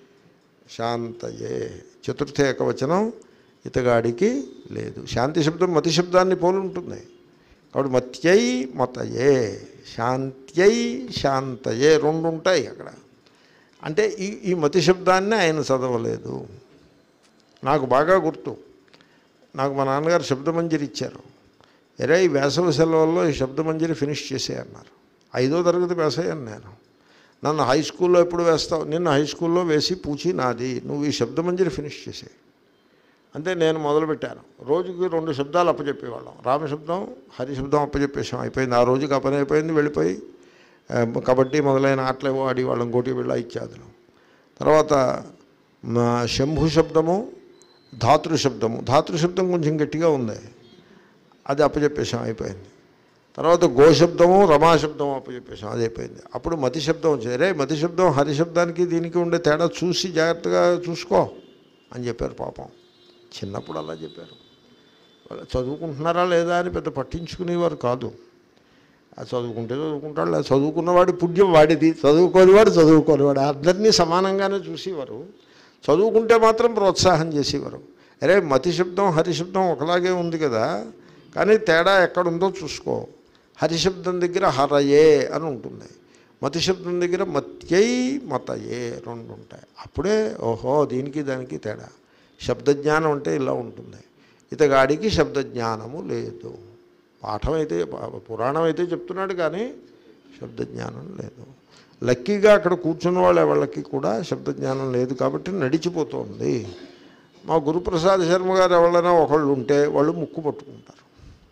శాంతయే చతుర్థ ఏకవచనం ఇతగాడికి లేదు శాంతి శబ్దం మతి శబ్దాన్ని పోలి ఉంటుంది కాబట్టి మత్యై మతయే శాంత్యై శాంతయే రెండు ఉంటాయి అక్కడ అంటే ఈ ఈ మతి శబ్దాన్ని ఆయన చదవలేదు నాకు బాగా గుర్తు నాకు మా నాన్నగారు శబ్దమంజరి ఇచ్చారు ఎరే ఈ వేసవి సెలవుల్లో ఈ శబ్దమంజరి ఫినిష్ చేసేయన్నారు ఐదో తరగతి వేసాయను నేను నన్ను హై స్కూల్లో ఎప్పుడు వేస్తావు నిన్న హై స్కూల్లో వేసి పూచి నాది నువ్వు ఈ శబ్దమంజరి ఫినిష్ చేసే అంటే నేను మొదలుపెట్టాను రోజుకి రెండు శబ్దాలు అప్పచెప్పేవాళ్ళం రామశబ్దం హరిశబ్దం అప్పచెప్పేసాం అయిపోయింది ఆ రోజుకి ఆ పని అయిపోయింది వెళ్ళిపోయి ఆ, కబడ్డీ మొదలైన ఆటలేవో ఆడేవాళ్ళం గోటి వెళ్ళ ఇత్యాదులు తర్వాత మా శంభు శబ్దము ధాతృ శబ్దము ధాతృ శబ్దం కొంచెం గట్టిగా ఉంది అది అప్పచెప్పేసాం అయిపోయింది తర్వాత గోశబ్దము రమాశబ్దము అప్పచెప్పేసాం అది అయిపోయింది అప్పుడు మతి శబ్దం వచ్చింది రే మతి శబ్దం హరిశబ్దానికి దీనికి ఉండే తేడా చూసి జాగ్రత్తగా చూసుకో అని చెప్పారు పాపం చిన్నప్పుడు అలా చెప్పారు వాళ్ళు చదువుకుంటున్నారా లేదా అని పెద్ద పట్టించుకునేవారు కాదు ఆ చదువుకుంటే చదువుకుంటాడు లేదా చదువుకున్నవాడి పుణ్యం వాడిది చదువుకోనివాడు చదువుకోనివాడు అందరినీ సమానంగానే చూసేవారు చదువుకుంటే మాత్రం ప్రోత్సాహం చేసేవారు అరే మతి శబ్దం హరిశబ్దం ఒకలాగే ఉంది కదా కానీ తేడా ఎక్కడుందో చూసుకో హరిశబ్దం దగ్గర హరయే అని ఉంటుంది మతి శబ్దం దగ్గర మత్యై మతయే రెండు ఉంటాయి అప్పుడే ఓహో దీనికి దానికి తేడా శబ్దజ్ఞానం అంటే ఇలా ఉంటుంది ఇతగాడికి శబ్దజ్ఞానము లేదు పాఠం అయితే పురాణం అయితే చెప్తున్నాడు కానీ శబ్దజ్ఞానం లేదు లక్కీగా అక్కడ కూర్చున్న వాళ్ళ వాళ్ళకి కూడా శబ్దజ్ఞానం లేదు కాబట్టి నడిచిపోతుంది మా గురుప్రసాద్ శర్మ గారు ఎవరైనా ఒకళ్ళు ఉంటే వాళ్ళు ముక్కు పట్టుకుంటారు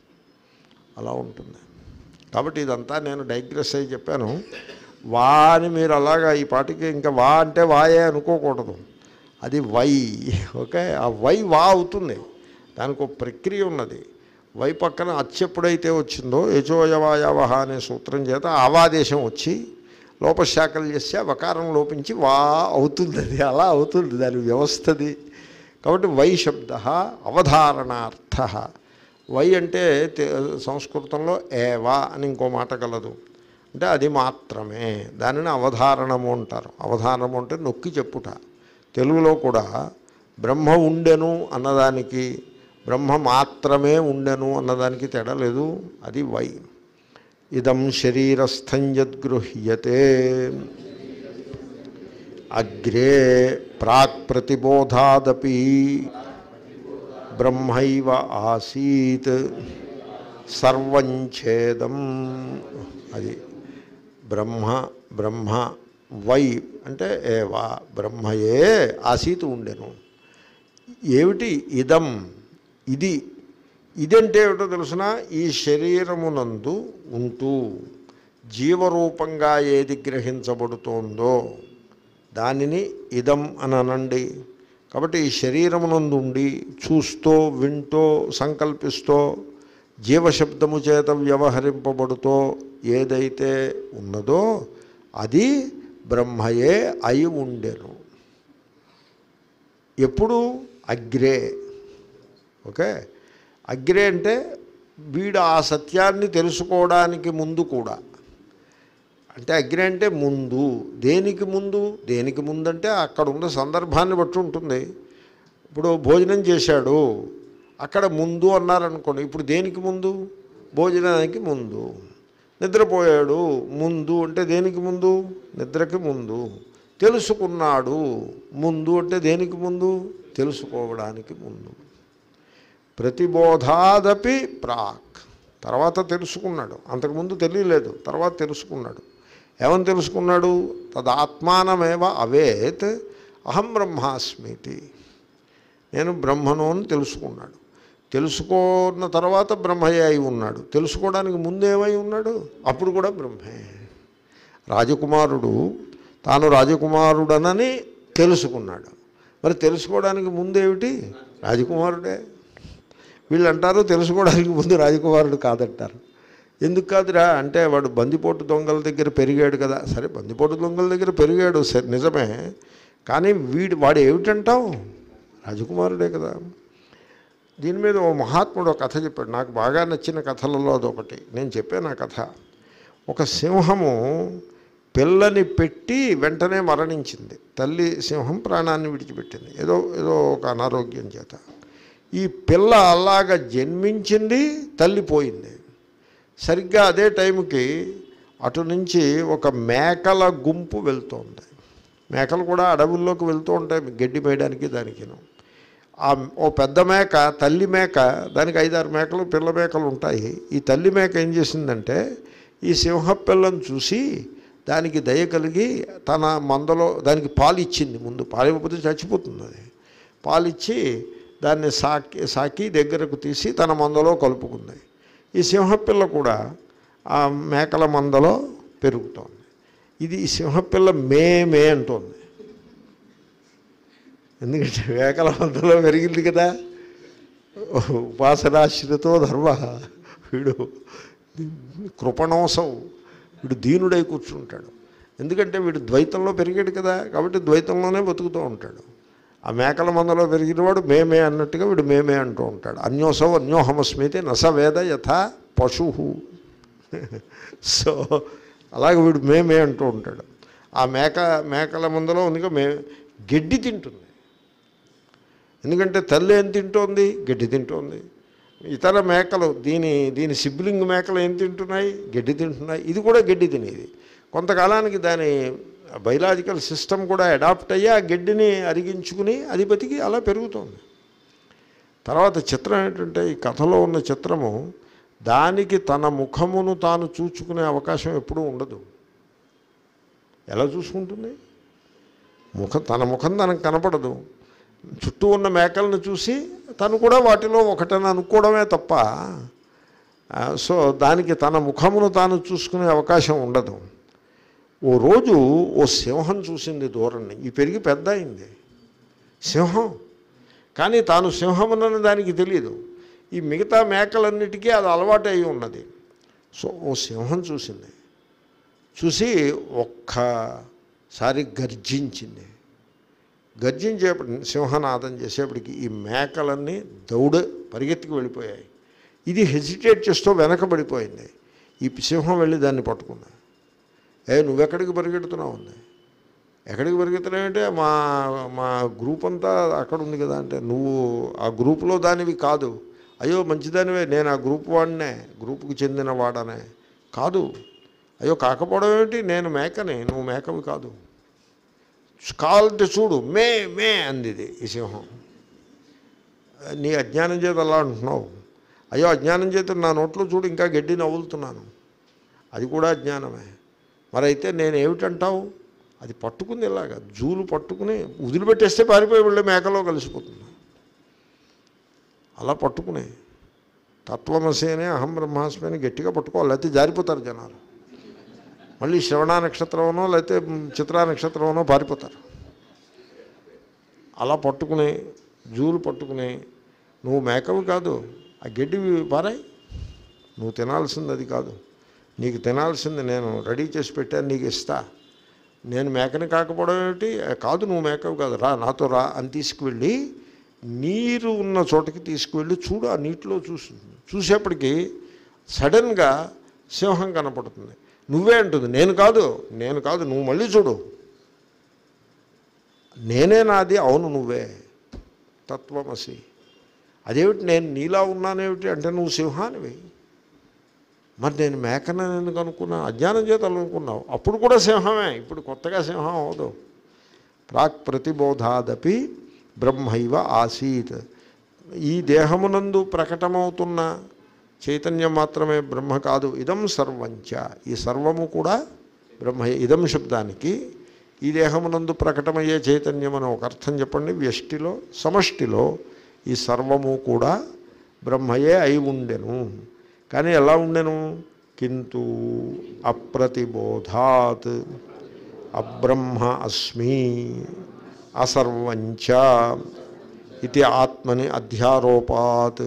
అలా ఉంటుంది కాబట్టి ఇదంతా నేను డైగ్రెస్ అయ్యి చెప్పాను వా అని మీరు అలాగా ఈ పాటికి ఇంకా వా అంటే వాయే అనుకోకూడదు అది వై ఓకే ఆ వై వా అవుతుంది దానికి ఒక ప్రక్రియ ఉన్నది వై పక్కన అచ్చు ఎప్పుడైతే వచ్చిందో యజోయవాయవహ అనే సూత్రం చేత ఆవాదేశం వచ్చి లోపశాఖలు చేస్తే వకారం లోపించి వా అవుతుంది అది అలా అవుతుంది దాని వ్యవస్థది కాబట్టి వై శబ్ద అవధారణార్థ వై అంటే తె- సంస్కృతంలో ఏవా అని ఇంకో మాట కలదు అంటే అది మాత్రమే దానిని అవధారణము అంటారు అవధానము అంటే నొక్కి చెప్పుట తెలుగులో కూడా బ్రహ్మ ఉండెను అన్నదానికి బ్రహ్మ మాత్రమే ఉండెను అన్నదానికి తేడా లేదు అది వై ఇదం శరీరస్థం యద్గృహ్యతే అగ్రే ప్రాక్ ప్రతిబోధాదపి బ్రహ్మైవ ఆసీత్ సర్వంఛేదం అది బ్రహ్మ బ్రహ్మ వై అంటే ఏవా బ్రహ్మయే ఆసీత్ ఉండెను ఏమిటి ఇదం ఇది ఇదంటే ఏమిటో తెలుసిన ఈ శరీరమునందు ఉంటూ జీవరూపంగా ఏది గ్రహించబడుతోందో దానిని ఇదం అని అనండి కాబట్టి ఈ శరీరమునందు ఉండి చూస్తూ వింటూ సంకల్పిస్తూ జీవశబ్దము చేత వ్యవహరింపబడుతూ ఏదైతే ఉన్నదో అది బ్రహ్మయే అయి ఉండెను ఎప్పుడు అగ్రే ఓకే అగ్రే అంటే వీడు ఆ సత్యాన్ని తెలుసుకోవడానికి ముందు కూడా అంటే అగ్ని అంటే ముందు దేనికి ముందు దేనికి ముందు అంటే అక్కడ ఉన్న సందర్భాన్ని బట్టి ఉంటుంది ఇప్పుడు భోజనం చేశాడు అక్కడ ముందు అన్నారనుకోండి ఇప్పుడు దేనికి ముందు భోజనానికి ముందు నిద్రపోయాడు ముందు అంటే దేనికి ముందు నిద్రకి ముందు తెలుసుకున్నాడు ముందు అంటే దేనికి ముందు తెలుసుకోవడానికి ముందు ప్రతిబోధాదపి ప్రాక్ తర్వాత తెలుసుకున్నాడు అంతకుముందు తెలియలేదు తర్వాత తెలుసుకున్నాడు ఏమని తెలుసుకున్నాడు తదాత్మానమేవ అవేత్ అహం బ్రహ్మాస్మితి నేను బ్రహ్మను అని తెలుసుకున్నాడు తెలుసుకున్న తర్వాత బ్రహ్మయ్య అయి ఉన్నాడు తెలుసుకోవడానికి ముందేమై ఉన్నాడు అప్పుడు కూడా బ్రహ్మే రాజకుమారుడు తాను రాజకుమారుడనని తెలుసుకున్నాడు మరి తెలుసుకోవడానికి ముందేమిటి రాజకుమారుడే వీళ్ళు అంటారు తెలుసుకోవడానికి ముందు రాజకుమారుడు కాదంటారు ఎందుకు కాదురా అంటే వాడు బందిపోటు దొంగల దగ్గర పెరిగాడు కదా సరే బందిపోటు దొంగల దగ్గర పెరిగాడు సరే నిజమే కానీ వీడు వాడు ఏమిటంటావు రాజకుమారుడే కదా దీని మీద ఓ మహాత్ముడు ఒక కథ చెప్పాడు నాకు బాగా నచ్చిన కథలలో అదొకటి నేను చెప్పాను ఆ కథ ఒక సింహము పిల్లని పెట్టి వెంటనే మరణించింది తల్లి సింహం ప్రాణాన్ని విడిచిపెట్టింది ఏదో ఏదో ఒక అనారోగ్యం చేత ఈ పిల్ల అలాగ జన్మించింది తల్లి పోయింది సరిగ్గా అదే టైంకి అటు నుంచి ఒక మేకల గుంపు వెళ్తోంది మేకలు కూడా అడవుల్లోకి వెళ్తూ ఉంటాయి గడ్డి మేయడానికి దానికిను ఆ ఓ పెద్ద మేక తల్లి మేక దానికి ఐదారు మేకలు పిల్ల మేకలు ఉంటాయి ఈ తల్లి మేక ఏం చేసిందంటే ఈ సింహ పిల్లను చూసి దానికి దయ కలిగి తన మందలో దానికి పాలు ఇచ్చింది ముందు పాలు ఇవ్వకపోతే చచ్చిపోతుంది అది పాలిచ్చి దాన్ని సాకి సాకి దగ్గరకు తీసి తన మందలో కలుపుకుంది ఈ సింహపిల్ల కూడా ఆ మేకల మందలో పెరుగుతోంది ఇది ఈ సింహపిల్ల మే మే అంటోంది ఎందుకంటే మేకల మందలో పెరిగింది కదా ఉపాసనాశ్రితో ధర్మ వీడు కృపణోసం వీడు దీనుడై కూర్చుంటాడు ఎందుకంటే వీడు ద్వైతంలో పెరిగాడు కదా కాబట్టి ద్వైతంలోనే బతుకుతూ ఉంటాడు ఆ మేకల మందలో పెరిగినవాడు మేమే అన్నట్టుగా వీడు మేమే అంటూ ఉంటాడు అన్యోసవ అన్యోహమస్మితి నస వేద యథా పశు సో అలాగే వీడు మేమే అంటూ ఉంటాడు ఆ మేక మేకల మందలో ఉందిగా మే గడ్డి తింటుంది ఎందుకంటే తల్లి ఏం తింటోంది గడ్డి తింటోంది ఇతర మేకలు దీని దీని సిబ్లింగ్ మేకలు ఏం తింటున్నాయి గడ్డి తింటున్నాయి ఇది కూడా గడ్డి తినేది కొంతకాలానికి దాని బయలాజికల్ సిస్టమ్ కూడా అడాప్ట్ అయ్యి ఆ గడ్డిని అరిగించుకుని అది బతికి అలా పెరుగుతోంది తర్వాత చిత్రం ఏంటంటే ఈ కథలో ఉన్న చిత్రము దానికి తన ముఖమును తాను చూచుకునే అవకాశం ఎప్పుడూ ఉండదు ఎలా చూసుకుంటుంది ముఖం తన ముఖం తనకు కనపడదు చుట్టూ ఉన్న మేకలను చూసి తను కూడా వాటిలో ఒకటని అనుకోవడమే తప్ప ఆ, సో దానికి తన ముఖమును తాను చూసుకునే అవకాశం ఉండదు ఓ రోజు ఓ సింహం చూసింది దూరం నుంచి. ఈ పెరిగి పెద్ద అయింది సింహం కానీ తాను సింహమునని దానికి తెలియదు ఈ మిగతా మేకలన్నిటికీ అది అలవాటు అయి ఉన్నది సో ఓ సింహం చూసింది చూసి ఒక్కసారి గర్జించింది గర్జించేపటి సింహనాదం చేసేప్పటికి ఈ మేకలన్నీ దౌడ పరిగెత్తుకు వెళ్ళిపోయాయి ఇది హెసిటేట్ చేస్తూ వెనకబడిపోయింది ఈ సింహం వెళ్ళి దాన్ని పట్టుకుంది ఏ నువ్వెక్కడికి పరిగెడుతున్నావు ఉంది ఎక్కడికి పరిగెత్తున్నావంటే మా మా గ్రూప్ అంతా అక్కడ ఉంది కదా అంటే నువ్వు ఆ గ్రూపులో దానివి కాదు అయ్యో మంచిదానివే నేను ఆ గ్రూప్ వాడినే గ్రూపుకి చెందిన వాడనే కాదు అయ్యో కాకపోవడం ఏమిటి నేను మేకని నువ్వు మేకవి కాదు కావాలంటే చూడు మే మే అంది ఇది ఈ సింహం నీ అజ్ఞానం చేత అలా అంటున్నావు అయ్యో అజ్ఞానం చేత నా నోట్లో చూడు ఇంకా గడ్డి నవ్వులుతున్నాను అది కూడా అజ్ఞానమే మరైతే నేను ఏమిటంటావు అది పట్టుకుంది ఇలాగా జూలు పట్టుకుని వదిలిపెట్టేస్తే పారిపోయి వెళ్ళే మేకలో కలిసిపోతుంది అలా పట్టుకుని తత్వమసి అని అహం బ్రహ్మాస్మి అని గట్టిగా పట్టుకోవాలి లేకపోతే జారిపోతారు జనాలు మళ్ళీ శ్రవణ నక్షత్రమనో లేకపోతే చిత్రా నక్షత్రమనో పారిపోతారు అలా పట్టుకుని జూలు పట్టుకుని నువ్వు మేకవి కాదు ఆ గడ్డి పారాయి నువ్వు తినాల్సింది అది కాదు నీకు తినాల్సింది నేను రెడీ చేసి పెట్టాను నీకు ఇస్తా నేను మేకని కాకపోవడం ఏమిటి కాదు నువ్వు మేకవి కాదు రా నాతో రా అని తీసుకువెళ్ళి నీరు ఉన్న చోటకి తీసుకువెళ్ళి చూడు ఆ నీటిలో చూసి చూసేప్పటికి సడన్గా సింహం కనపడుతుంది నువ్వే అంటుంది నేను కాదు నేను కాదు నువ్వు మళ్ళీ చూడు నేనే నాది అవును నువ్వే తత్వమసి అదేమిటి నేను నీలా ఉన్నానేమిటి అంటే నువ్వు సింహానివి మరి నేను మేకనని ఎందుకు అనుకున్నాను అజ్ఞానం చేత అనుకున్నావు అప్పుడు కూడా సింహమే ఇప్పుడు కొత్తగా సింహం అవదు ప్రాక్ ప్రతిబోధాదపి బ్రహ్మైవ ఆసీత్ ఈ దేహమునందు ప్రకటమవుతున్న చైతన్యం మాత్రమే బ్రహ్మ కాదు ఇదం సర్వంచ ఈ సర్వము కూడా బ్రహ్మయే ఇదం శబ్దానికి ఈ దేహమునందు ప్రకటమయ్యే చైతన్యం అని ఒక అర్థం చెప్పండి వ్యష్టిలో సమష్టిలో ఈ సర్వము కూడా బ్రహ్మయే అయి ఉండెను కానీ ఎలా ఉండెను కింటు అప్రతిబోధాత్ అబ్రహ్మ అస్మి అసర్వంచ ఇది ఆత్మని అధ్యారోపాత్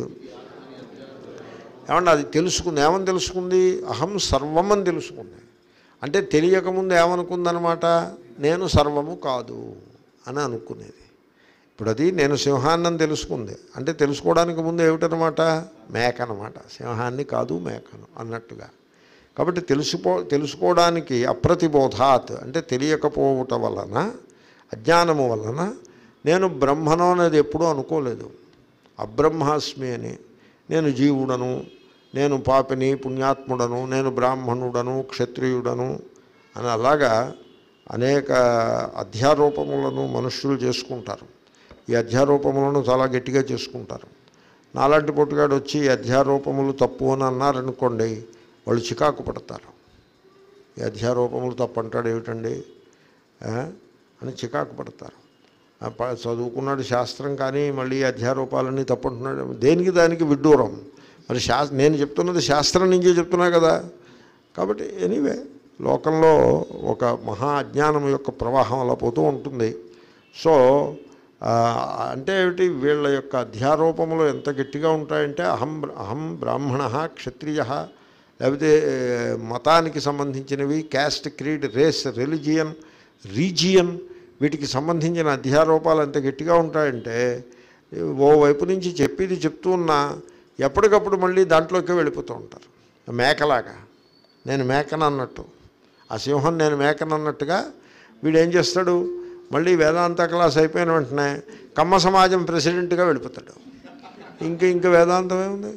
ఏమన్నా అది తెలుసుకుంది ఏమని తెలుసుకుంది అహం సర్వం అని తెలుసుకుంది అంటే తెలియకముందు ఏమనుకుందనమాట నేను సర్వము కాదు అని అనుకునేది ఇప్పుడు అది నేను సింహాన్ని తెలుసుకుంది అంటే తెలుసుకోవడానికి ముందు ఏమిటనమాట మేక అనమాట సింహాన్ని కాదు మేకను అన్నట్టుగా కాబట్టి తెలుసుకో తెలుసుకోవడానికి అప్రతిబోధాత్ అంటే తెలియకపోవటం వలన అజ్ఞానము వలన నేను బ్రహ్మను అనేది ఎప్పుడూ అనుకోలేదు అబ్రహ్మాస్మి అని నేను జీవుడను నేను పాపిని పుణ్యాత్ముడను నేను బ్రాహ్మణుడను క్షత్రియుడను అని అలాగా అనేక అధ్యారోపములను మనుష్యులు చేసుకుంటారు ఈ అధ్యారోపములను చాలా గట్టిగా చేసుకుంటారు నాలాంటి పొట్టుగాడు వచ్చి ఈ అధ్యారోపములు తప్పు అని అన్నారనుకోండి వాళ్ళు చికాకు పడతారు ఈ అధ్యారోపములు తప్పు అంటాడు ఏమిటండి ఆ? అని చికాకు పడతారు ఆ ప- చదువుకున్నాడు శాస్త్రం కానీ మళ్ళీ ఈ అధ్యారోపాలన్నీ తప్పు అంటున్నాడు దేనికి దానికి విడ్డూరం మరి శా నేను చెప్తున్నది శాస్త్రం నుంచే చెప్తున్నా కదా కాబట్టి ఎనీవే లోకంలో ఒక మహా అజ్ఞానం యొక్క ప్రవాహం అలా పోతూ ఉంటుంది సో ఆ, అంటే ఏమిటి వీళ్ళ యొక్క అధ్యారోపములు ఎంత గట్టిగా ఉంటాయంటే అహం బ్ర- అహం బ్రాహ్మణ క్షత్రియ లేకపోతే ఏ, మతానికి సంబంధించినవి caste creed race religion region వీటికి సంబంధించిన అధ్యారోపాలు ఎంత గట్టిగా ఉంటాయంటే ఓ వైపు నుంచి చెప్పేది చెప్తూ ఉన్నా ఎప్పటికప్పుడు మళ్ళీ దాంట్లోకి వెళ్ళిపోతూ ఉంటారు మేకలాగా నేను మేకను అన్నట్టు ఆ సింహం నేను మేకను అన్నట్టుగా వీడు ఏం చేస్తాడు మళ్ళీ వేదాంత క్లాస్ అయిపోయిన వెంటనే కమ్మ సమాజం ప్రెసిడెంట్గా వెళ్ళిపోతాడు ఇంక ఇంక వేదాంతం ఏముంది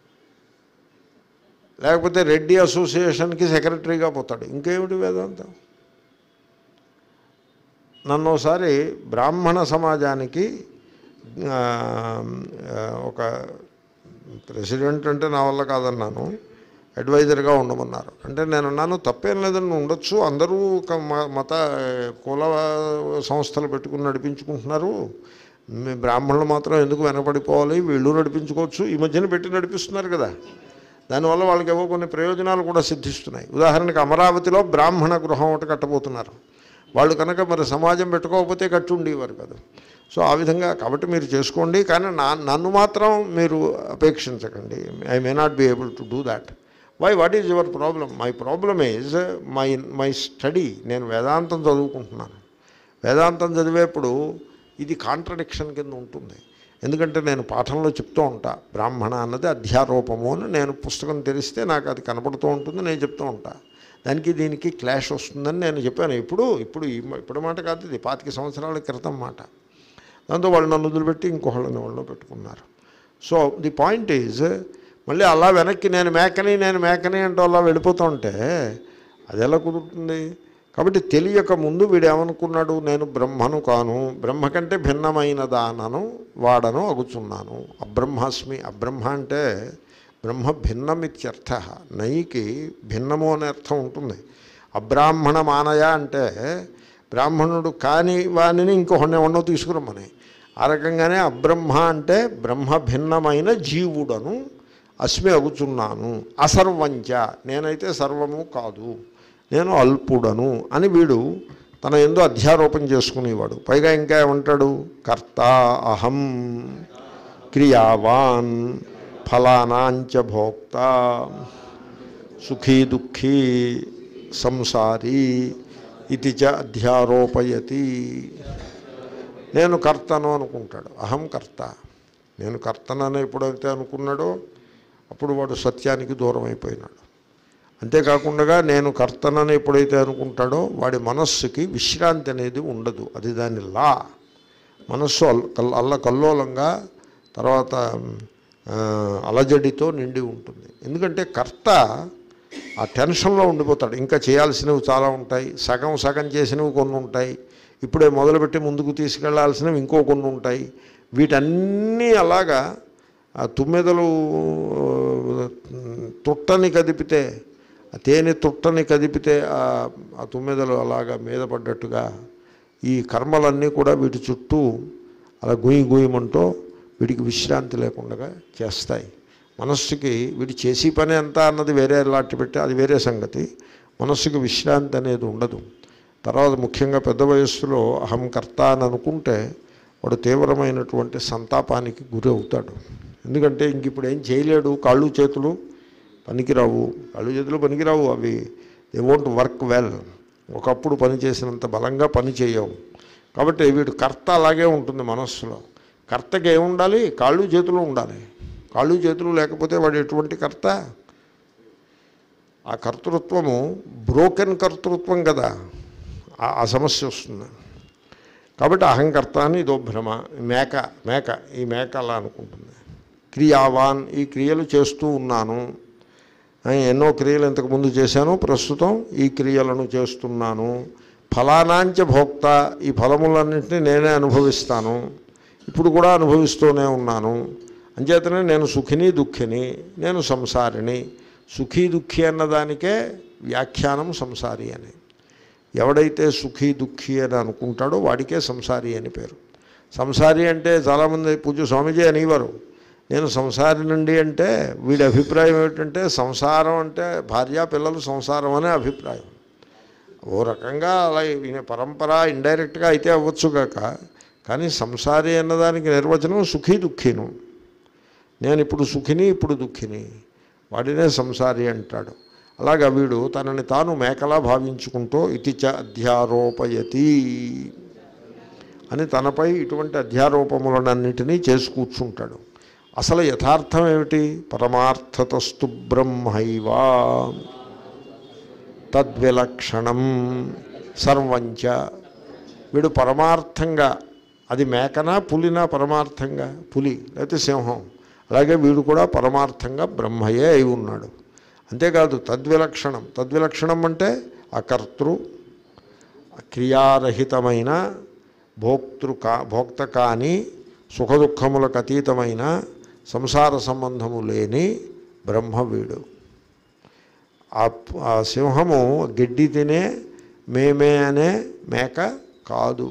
లేకపోతే రెడ్డి అసోసియేషన్కి సెక్రటరీగా పోతాడు ఇంకేమిటి వేదాంతం నన్ను ఒకసారి బ్రాహ్మణ సమాజానికి ఆ, ఆ, ఒక ప్రెసిడెంట్ అంటే నా వల్ల కాదన్నాను అడ్వైజర్గా ఉండమన్నారు అంటే నేను అన్నాను తప్పేం లేదని ఉండొచ్చు అందరూ ఒక మ- మత కుల సంస్థలు పెట్టుకుని నడిపించుకుంటున్నారు మీ బ్రాహ్మణులు మాత్రం ఎందుకు వెనపడిపోవాలి వీళ్ళు నడిపించుకోవచ్చు ఈ మధ్యన పెట్టి నడిపిస్తున్నారు కదా దానివల్ల వాళ్ళకి ఏవో కొన్ని ప్రయోజనాలు కూడా సిద్ధిస్తున్నాయి ఉదాహరణకి అమరావతిలో బ్రాహ్మణ గృహం ఒకటి కట్టబోతున్నారు వాళ్ళు కనుక మరి సమాజం పెట్టుకోకపోతే కట్టి ఉండేవారు కదా సో ఆ విధంగా కాబట్టి మీరు చేసుకోండి కానీ నా నన్ను మాత్రం మీరు అపేక్షించకండి I may not be able to do that why what is your problem my problem is my my study నేను వేదాంతం చదువుకుంటున్నాను వేదాంతం చదివేప్పుడు ఇది కాంట్రడిక్షన్ కింద ఉంటుంది ఎందుకంటే నేను పాఠంలో చెప్తూ ఉంటా బ్రాహ్మణ అన్నది అధ్యారోపము అని నేను పుస్తకం తెరిస్తే నాకు అది కనపడుతూ ఉంటుంది నేను చెప్తూ ఉంటా దానికి దీనికి క్లాష్ వస్తుందని నేను చెప్పాను ఇప్పుడు ఇప్పుడు ఈ ఇప్పుడు మాట కాదు ఇది పాతిక సంవత్సరాల క్రితం మాట దాంతో వాళ్ళు నన్ను వదిలిపెట్టి ఇంకొకళ్ళని వాళ్ళు పెట్టుకున్నారు సో ది పాయింట్ ఈజ్ మళ్ళీ అలా వెనక్కి నేను మేకని నేను మేకని అంటూ అలా వెళ్ళిపోతుంటే అది ఎలా కుదురుతుంది కాబట్టి తెలియక ముందు వీడు ఏమనుకున్నాడు నేను బ్రహ్మను కాను బ్రహ్మ కంటే భిన్నమైన దానను వాడను అగుచున్నాను అబ్రహ్మాస్మి అబ్రహ్మ అంటే బ్రహ్మ భిన్నమిత్యర్థ నయికి భిన్నము అనే అర్థం ఉంటుంది అబ్రాహ్మణ మానయ అంటే బ్రాహ్మణుడు కాని వాణిని ఇంకొకడిని ఎవరినో తీసుకురమ్మని ఆ రకంగానే అబ్రహ్మ అంటే బ్రహ్మ భిన్నమైన జీవుడను అస్మి అగుచున్నాను అసర్వంచ నేనైతే సర్వము కాదు నేను అల్పుడను అని వీడు తన ఎందు అధ్యారోపణ చేసుకునేవాడు పైగా ఇంకా ఏమంటాడు కర్త అహం క్రియావాన్ ఫలానాంచ భోక్త సుఖీ దుఃఖీ సంసారీ ఇది చ అధ్యారోపయతి నేను కర్తను అనుకుంటాడు అహం కర్త నేను కర్తనని ఎప్పుడైతే అనుకున్నాడో అప్పుడు వాడు సత్యానికి దూరం అయిపోయినాడు అంతేకాకుండా నేను కర్తనని ఎప్పుడైతే అనుకుంటాడో వాడి మనస్సుకి విశ్రాంతి అనేది ఉండదు అది దాని లా మనస్సు అల్ కల్- అల్ల కల్లోలంగా తర్వాత ఆ, అలజడితో నిండి ఉంటుంది ఎందుకంటే కర్త ఆ టెన్షన్లో ఉండిపోతాడు ఇంకా చేయాల్సినవి చాలా ఉంటాయి సగం సగం చేసినవి కొన్ని ఉంటాయి ఇప్పుడే మొదలుపెట్టి ముందుకు తీసుకెళ్లాల్సినవి ఇంకో కొన్ని ఉంటాయి వీటన్నీ అలాగా ఆ తుమ్మెదలు తుట్టని కదిపితే ఆ తేనె తుట్టని కదిపితే ఆ- ఆ తుమ్మెదలు అలాగా మీద పడ్డట్టుగా ఈ కర్మలన్నీ కూడా వీటి చుట్టూ అలా గుయి గుయమంటూ వీడికి విశ్రాంతి లేకుండా చేస్తాయి మనస్సుకి వీడు చేసి పని ఎంత అన్నది వేరే లాంటి పెట్టి అది వేరే సంగతి మనస్సుకి విశ్రాంతి అనేది ఉండదు తర్వాత ముఖ్యంగా పెద్ద వయస్సులో అహం కర్త అని అనుకుంటే వాడు తీవ్రమైనటువంటి సంతాపానికి గురి అవుతాడు ఎందుకంటే ఇంక ఇప్పుడు ఏం చేయలేడు కాళ్ళు చేతులు పనికిరావు కాళ్ళు చేతులు పనికిరావు అవి దే వోంట్ వర్క్ వెల్ ఒకప్పుడు పని చేసినంత బలంగా పని చేయవు కాబట్టి వీడు కర్త అలాగే ఉంటుంది మనస్సులో కర్తకి ఏముండాలి కాళ్ళు చేతులు ఉండాలి కాళ్ళు చేతులు లేకపోతే వాడు ఎటువంటి కర్త ఆ కర్తృత్వము బ్రోకెన్ కర్తృత్వం కదా ఆ- ఆ సమస్య వస్తుంది కాబట్టి అహంకర్త అని ఇదో భ్రమ మేక మేక ఈ మేక అలా అనుకుంటుంది క్రియావాన్ ఈ క్రియలు చేస్తూ ఉన్నాను ఆ, ఎన్నో క్రియలు ఇంతకుముందు చేశాను ప్రస్తుతం ఈ క్రియలను చేస్తున్నాను ఫలానాంచ భోక్త ఈ ఫలములన్నింటినీ నేనే అనుభవిస్తాను ఇప్పుడు కూడా అనుభవిస్తూనే ఉన్నాను అంచేతనే నేను సుఖిని దుఃఖిని నేను సంసారిని సుఖీ దుఃఖి అన్నదానికే వ్యాఖ్యానం సంసారి అని ఎవడైతే సుఖీ దుఃఖి అని అనుకుంటాడో వాడికే సంసారి అని పేరు సంసారి అంటే చాలామంది పూజ స్వామీజీ అనేవారు నేను సంసారి నుండి అంటే వీడి అభిప్రాయం ఏమిటంటే సంసారం అంటే భార్య పిల్లలు సంసారం అనే అభిప్రాయం ఓ రకంగా అలా ఈయన పరంపర ఇండైరెక్ట్గా అయితే అవ్వచ్చు కాక కానీ సంసారి అన్నదానికి నిర్వచనం సుఖీ దుఃఖిను నేను ఇప్పుడు సుఖిని ఇప్పుడు దుఃఖిని వాడినే సంసారి అంటాడు అలాగా వీడు తనని తాను మేకలా భావించుకుంటూ ఇతి చ అధ్యారోపయతి అని తనపై ఇటువంటి అధ్యారోపములనన్నిటినీ చేసి కూర్చుంటాడు అసలు యథార్థం ఏమిటి పరమార్థతస్తు బ్రహ్మైవా తద్విలక్షణం సర్వంచ వీడు పరమార్థంగా అది మేకనా పులినా పరమార్థంగా పులి లేకపోతే సింహం అలాగే వీడు కూడా పరమార్థంగా బ్రహ్మయే అయి ఉన్నాడు అంతేకాదు తద్విలక్షణం తద్విలక్షణం అంటే అకర్తృ క్రియారహితమైన భోక్తృ కా భోక్త కాని సుఖదుఖములకు అతీతమైన సంసార సంబంధము లేని బ్రహ్మ వీడు ఆ ఆ సింహము గడ్డి తినే మేమే అనే మేక కాదు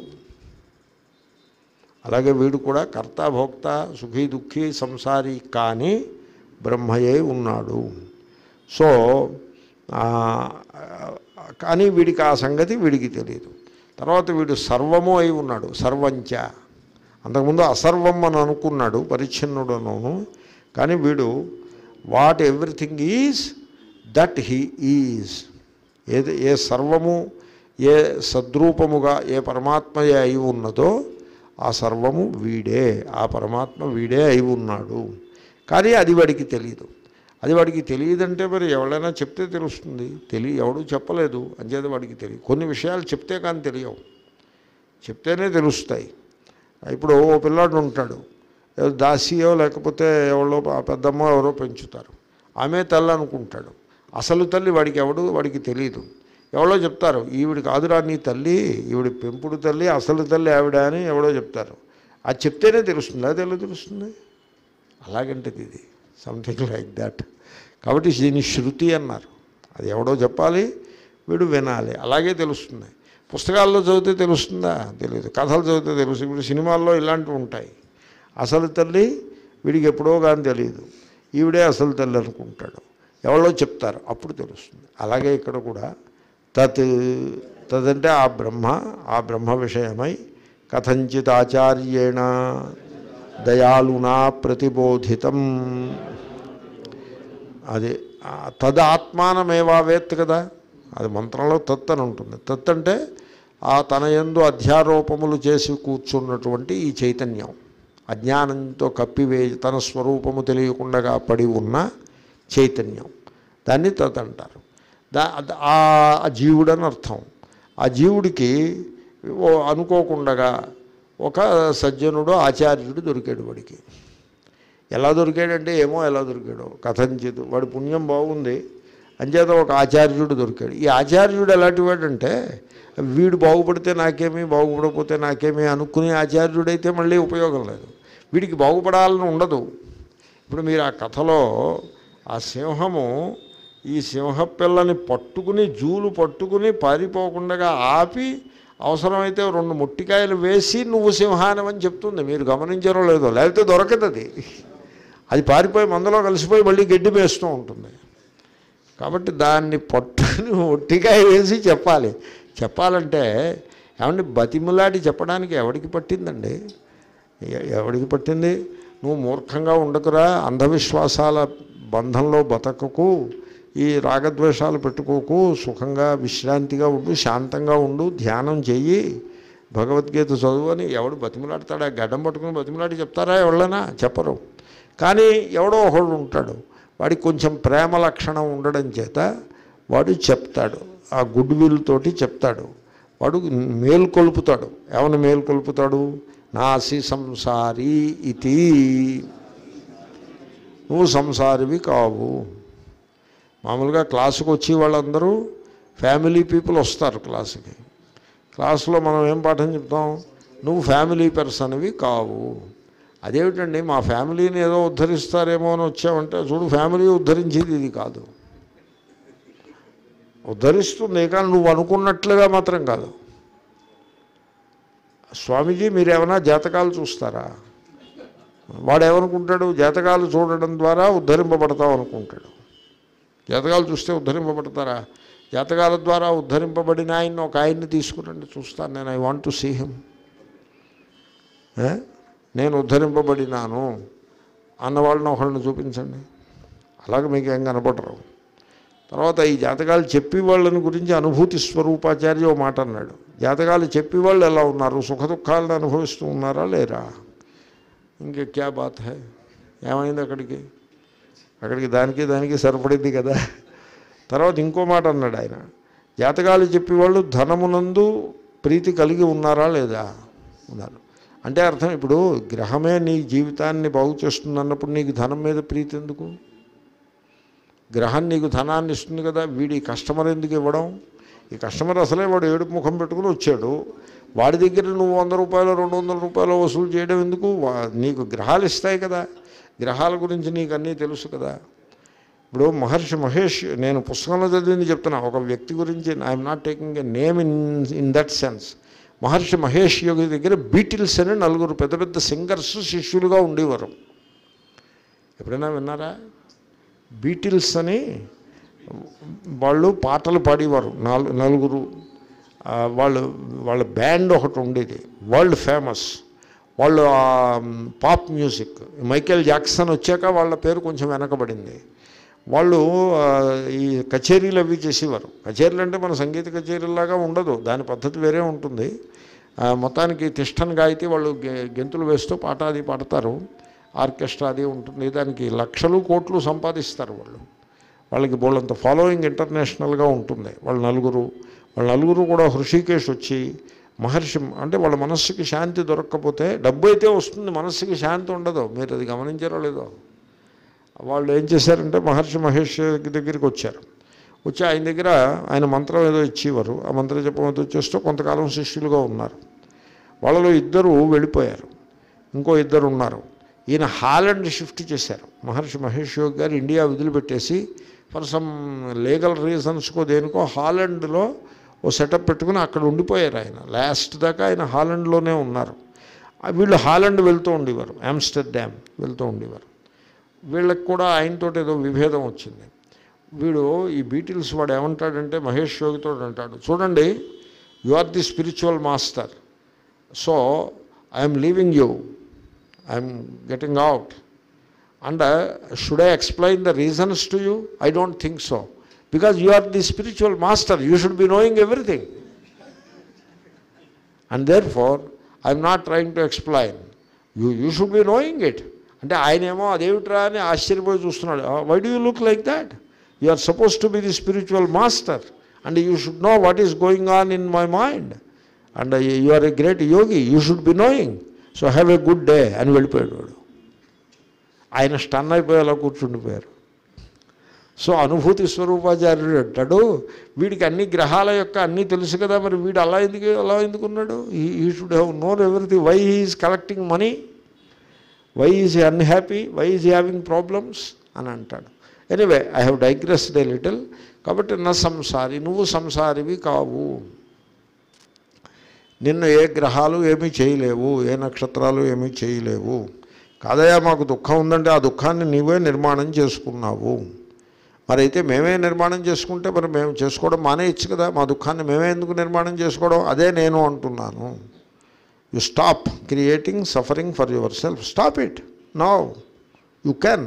అలాగే వీడు కూడా కర్త భోక్త సుఖీ దుఃఖీ సంసారి కానీ బ్రహ్మయే ఉన్నాడు సో ఆ, కానీ వీడికి ఆ సంగతి వీడికి తెలియదు తర్వాత వీడు సర్వము అయి ఉన్నాడు సర్వంచ అంతకుముందు అసర్వం అని అనుకున్నాడు పరిచ్ఛిన్నుడను కానీ వీడు what everything is that he is ఏది ఏ సర్వము ఏ సద్రూపముగా ఏ పరమాత్మయే అయి ఉన్నదో ఆ సర్వము వీడే ఆ పరమాత్మ వీడే అయి ఉన్నాడు కానీ అది వాడికి తెలియదు అది వాడికి తెలియదంటే మరి ఎవరైనా చెప్తే తెలుస్తుంది తెలియ ఎవడు చెప్పలేదు అంచేత వాడికి తెలియదు కొన్ని విషయాలు చెప్తే కానీ తెలియవు చెప్తేనే తెలుస్తాయి ఇప్పుడు ఓ పిల్లాడు ఉంటాడు ఏదో దాసియో లేకపోతే ఎవరో ఆ పెద్దమ్మో ఎవరో పెంచుతారు ఆమె తల్లి అనుకుంటాడు అసలు తల్లి వాడికి ఎవడు వాడికి తెలియదు ఎవరో చెప్తారు ఈవిడ కాదురా నీ తల్లి ఈవిడ పెంపుడు తల్లి అసలు తల్లి ఆవిడ అని ఎవడో చెప్తారు అది చెప్తేనే తెలుస్తుంది అది ఎలా తెలుస్తుంది అలాగంటది ఇది సంథింగ్ లైక్ దాట్ కాబట్టి దీన్ని శృతి అన్నారు అది ఎవడో చెప్పాలి వీడు వినాలి అలాగే తెలుస్తుంది పుస్తకాల్లో చదివితే తెలుస్తుందా తెలియదు కథలు చదివితే తెలుస్తుంది ఇప్పుడు సినిమాల్లో ఇలాంటివి ఉంటాయి అసలు తల్లి వీడికి ఎప్పుడో కానీ తెలియదు ఈవిడే అసలు తల్లి అనుకుంటాడు ఎవరో చెప్తారు అప్పుడు తెలుస్తుంది అలాగే ఇక్కడ కూడా తత్ తదంటే ఆ బ్రహ్మ ఆ బ్రహ్మ విషయమై కథంచిత్ ఆచార్యేణ దయాళునా ప్రతిబోధితం అది ఆ తదాత్మానమేవావేత్ కదా అది మంత్రంలో తత్ అని ఉంటుంది తత్ అంటే ఆ తన యందు అధ్యారోపములు చేసి కూర్చున్నటువంటి ఈ చైతన్యం అజ్ఞానంతో కప్పివే తన స్వరూపము తెలియకుండా పడి ఉన్న చైతన్యం దాన్ని తత్ అంటారు దా అద- ఆ ఆ జీవుడని అర్థం ఆ జీవుడికి ఓ అనుకోకుండా ఒక సజ్జనుడు ఆచార్యుడు దొరికాడు వాడికి ఎలా దొరికాడంటే ఏమో ఎలా దొరికాడు కథంచిత్ వాడి పుణ్యం బాగుంది అంచేత ఒక ఆచార్యుడు దొరికాడు ఈ ఆచార్యుడు ఎలాంటి వాడంటే వీడు బాగుపడితే నాకేమీ బాగుపడకపోతే నాకేమీ అనుకునే ఆచార్యుడైతే మళ్ళీ ఉపయోగం లేదు వీడికి బాగుపడాలని ఉండదు ఇప్పుడు మీరు ఆ కథలో ఆ సింహము ఈ సింహపిల్లని పట్టుకుని జూలు పట్టుకుని పారిపోకుండా ఆపి అవసరమైతే రెండు ముట్టికాయలు వేసి నువ్వు సింహానం అని చెప్తుంది మీరు గమనించారో లేదో లేకపోతే దొరకదు అది అది పారిపోయి మందలో కలిసిపోయి మళ్ళీ గడ్డి వేస్తూ ఉంటుంది కాబట్టి దాన్ని పట్టుకుని ఒట్టికాయ వేసి చెప్పాలి చెప్పాలంటే ఏమంటే బతిములాడి చెప్పడానికి ఎవడికి పట్టిందండి ఎ- ఎవడికి పట్టింది నువ్వు మూర్ఖంగా ఉండకురా అంధవిశ్వాసాల బంధంలో బతకకు ఈ రాగద్వేషాలు పెట్టుకోకు సుఖంగా విశ్రాంతిగా ఉండు శాంతంగా ఉండు ధ్యానం చెయ్యి భగవద్గీత చదువు అని ఎవడు బతిమలాడతాడా గడ్డం పట్టుకుని బతిమలాడి చెప్తారా ఎవళ్ళైనా చెప్పరు కానీ ఎవడో ఒకడు ఉంటాడు వాడికి కొంచెం ప్రేమ లక్షణం ఉండడం చేత వాడు చెప్తాడు ఆ గుడ్ విల్ తోటి చెప్తాడు వాడు మేల్కొల్పుతాడు ఏమని మేల్కొల్పుతాడు నాసి సంసారి ఇది నువ్వు సంసారివి కావు మామూలుగా క్లాసుకు వచ్చి వాళ్ళందరూ ఫ్యామిలీ పీపుల్ వస్తారు క్లాసుకి క్లాసులో మనం ఏం పాఠం చెప్తాం నువ్వు ఫ్యామిలీ పర్సన్వి కావు అదేమిటండి మా ఫ్యామిలీని ఏదో ఉద్ధరిస్తారేమో అని వచ్చామంటే చూడు ఫ్యామిలీ ఉద్ధరించేది ఇది కాదు ఉద్ధరిస్తుంది కానీ నువ్వు అనుకున్నట్లుగా మాత్రం కాదు స్వామీజీ మీరు ఏమైనా జాతకాలు చూస్తారా వాడు ఏమనుకుంటాడు జాతకాలు చూడడం ద్వారా ఉద్ధరింపబడతావు అనుకుంటాడు జాతకాలు చూస్తే ఉద్ధరింపబడతారా జాతకాల ద్వారా ఉద్ధరింపబడిన ఆయన ఒక ఆయన్ని తీసుకురండి చూస్తాను నేను I want to see him నేను ఉద్ధరింపబడినాను అన్నవాళ్ళని ఒకళ్ళని చూపించండి అలాగే మీకు ఏం కనపడరు తర్వాత ఈ జాతకాలు చెప్పి వాళ్ళని గురించి అనుభూతి స్వరూపాచార్య ఓ మాట అన్నాడు జాతకాలు చెప్పి వాళ్ళు ఎలా ఉన్నారు సుఖ దుఃఖాలను అనుభవిస్తూ ఉన్నారా లేరా ఇంక క్యా బాత్ హై ఏమైంది అక్కడికి అక్కడికి దానికి దానికి సరిపడింది కదా తర్వాత ఇంకో మాట అన్నాడు ఆయన జాతకాలు చెప్పేవాళ్ళు ధనమునందు ప్రీతి కలిగి ఉన్నారా లేదా ఉన్నారు అంటే అర్థం ఇప్పుడు గ్రహమే నీ జీవితాన్ని బాగు చేస్తుంది అన్నప్పుడు నీకు ధనం మీద ప్రీతి ఎందుకు గ్రహం నీకు ధనాన్ని ఇస్తుంది కదా వీడి కస్టమర్ ఎందుకు ఇవ్వడం ఈ కస్టమర్ అసలే వాడు ఏడుపు ముఖం పెట్టుకుని వచ్చాడు వాడి దగ్గర నువ్వు వంద రూపాయలు రెండు వందల రూపాయలు వసూలు చేయడం ఎందుకు వా- నీకు గ్రహాలు ఇస్తాయి కదా గ్రహాల గురించి నీకు అన్నీ తెలుసు కదా ఇప్పుడు మహర్షి మహేష్ నేను పుస్తకంలో చదివింది చెప్తున్నా ఒక వ్యక్తి గురించి I'm not taking a name in in that sense Maharshi Mahesh Yogi దగ్గర బీటిల్స్ అని నలుగురు పెద్ద పెద్ద సింగర్స్ శిష్యులుగా ఉండేవారు ఎప్పుడైనా విన్నారా బీటిల్స్ అని వాళ్ళు పాటలు పాడేవారు నాలుగు నలుగురు ఆ, వాళ్ళు వాళ్ళ బ్యాండ్ ఒకటి ఉండేది వరల్డ్ ఫేమస్ వాళ్ళు ఆ, పాప్ మ్యూజిక్ మైకేల్ జాక్సన్ వచ్చాక వాళ్ళ పేరు కొంచెం వెనకబడింది వాళ్ళు ఆ, ఈ కచేరీలు అవి చేసేవారు కచేరీలు అంటే మన సంగీత కచేరీలాగా ఉండదు దాని పద్ధతి వేరే ఉంటుంది ఆ, మొత్తానికి తిష్టన్ గాయతి వాళ్ళు గె- గెంతులు వేస్తూ పాట అది పాడతారు ఆర్కెస్ట్రా అది ఉంటుంది దానికి లక్షలు కోట్లు సంపాదిస్తారు వాళ్ళు వాళ్ళకి బోళ్ళంత ఫాలోయింగ్ ఇంటర్నేషనల్గా ఉంటుంది వాళ్ళ నలుగురు వాళ్ళ నలుగురు కూడా హృషికేశ్ వచ్చి మహర్షి అంటే వాళ్ళ మనస్సుకి శాంతి దొరక్కపోతే డబ్బు అయితే వస్తుంది మనస్సుకి శాంతి ఉండదు మీరు అది గమనించారో లేదో వాళ్ళు ఏం చేశారంటే మహర్షి మహేష్ దగ్గరికి వచ్చారు వచ్చి ఆయన దగ్గర ఆయన మంత్రం ఏదో ఇచ్చేవారు ఆ మంత్రం చెప్పడం చేస్తూ కొంతకాలం శిష్యులుగా ఉన్నారు వాళ్ళలో ఇద్దరు వెళ్ళిపోయారు ఇంకో ఇద్దరు ఉన్నారు ఈయన హాలండ్ షిఫ్ట్ చేశారు మహర్షి మహేష్ యోగి గారు ఇండియా వదిలిపెట్టేసి ఫర్ సమ్ లీగల్ రీజన్స్కో దేనికో హాలండ్లో ఓ సెటప్ పెట్టుకుని అక్కడ ఉండిపోయారు ఆయన లాస్ట్ దాకా ఆయన హాలండ్లోనే ఉన్నారు ఆ వీళ్ళు హాలండ్ వెళ్తూ ఉండేవారు ఆమ్స్టర్డామ్ వెళ్తూ ఉండేవారు వీళ్ళకి కూడా ఆయనతో ఏదో విభేదం వచ్చింది వీడు ఈ బీటిల్స్ వాడు ఏమంటాడంటే మహేష్ యోగితో అంటాడు చూడండి you are the spiritual master so I'm leaving you I'm getting out and should I explain the reasons to you I don't think so because you are the spiritual master you should be knowing everything and therefore I'm not trying to explain you you should be knowing it అంటే ఆయన ఏమో అదేమిట్రా అని ఆశ్చర్యపోయి చూస్తున్నాడు why do you look like that you are supposed to be the spiritual master and you should know what is going on in my mind and you are a great yogi you should be knowing so have a good day అని వెళ్ళిపోయాడు వాడు ఆయన stun అయిపోయి అలా కూర్చుండిపోయారు so అనుభూతి స్వరూపాచార్యుడు అంటాడు వీడికి అన్ని గ్రహాల యొక్క అన్నీ తెలుసు కదా మరి వీడు అలా ఎందుకు అలా ఎందుకున్నాడు he should have known everything why is collecting money why is unhappy why is having problems అని అంటాడు anyway I have digressed a little కాబట్టి నా సంసారి నువ్వు సంసారివి కావు నిన్ను ఏ గ్రహాలు ఏమీ చేయలేవు ఏ నక్షత్రాలు ఏమీ చేయలేవు కాదయా మాకు దుఃఖం ఉందంటే ఆ దుఃఖాన్ని నీవే నిర్మాణం చేసుకున్నావు మరి అయితే మేమే నిర్మాణం చేసుకుంటే మరి మేము చేసుకోవడం మానేయచ్చు కదా మా దుఃఖాన్ని మేమే ఎందుకు నిర్మాణం చేసుకోవడం అదే నేను అంటున్నాను you stop creating suffering for yourself stop it now you can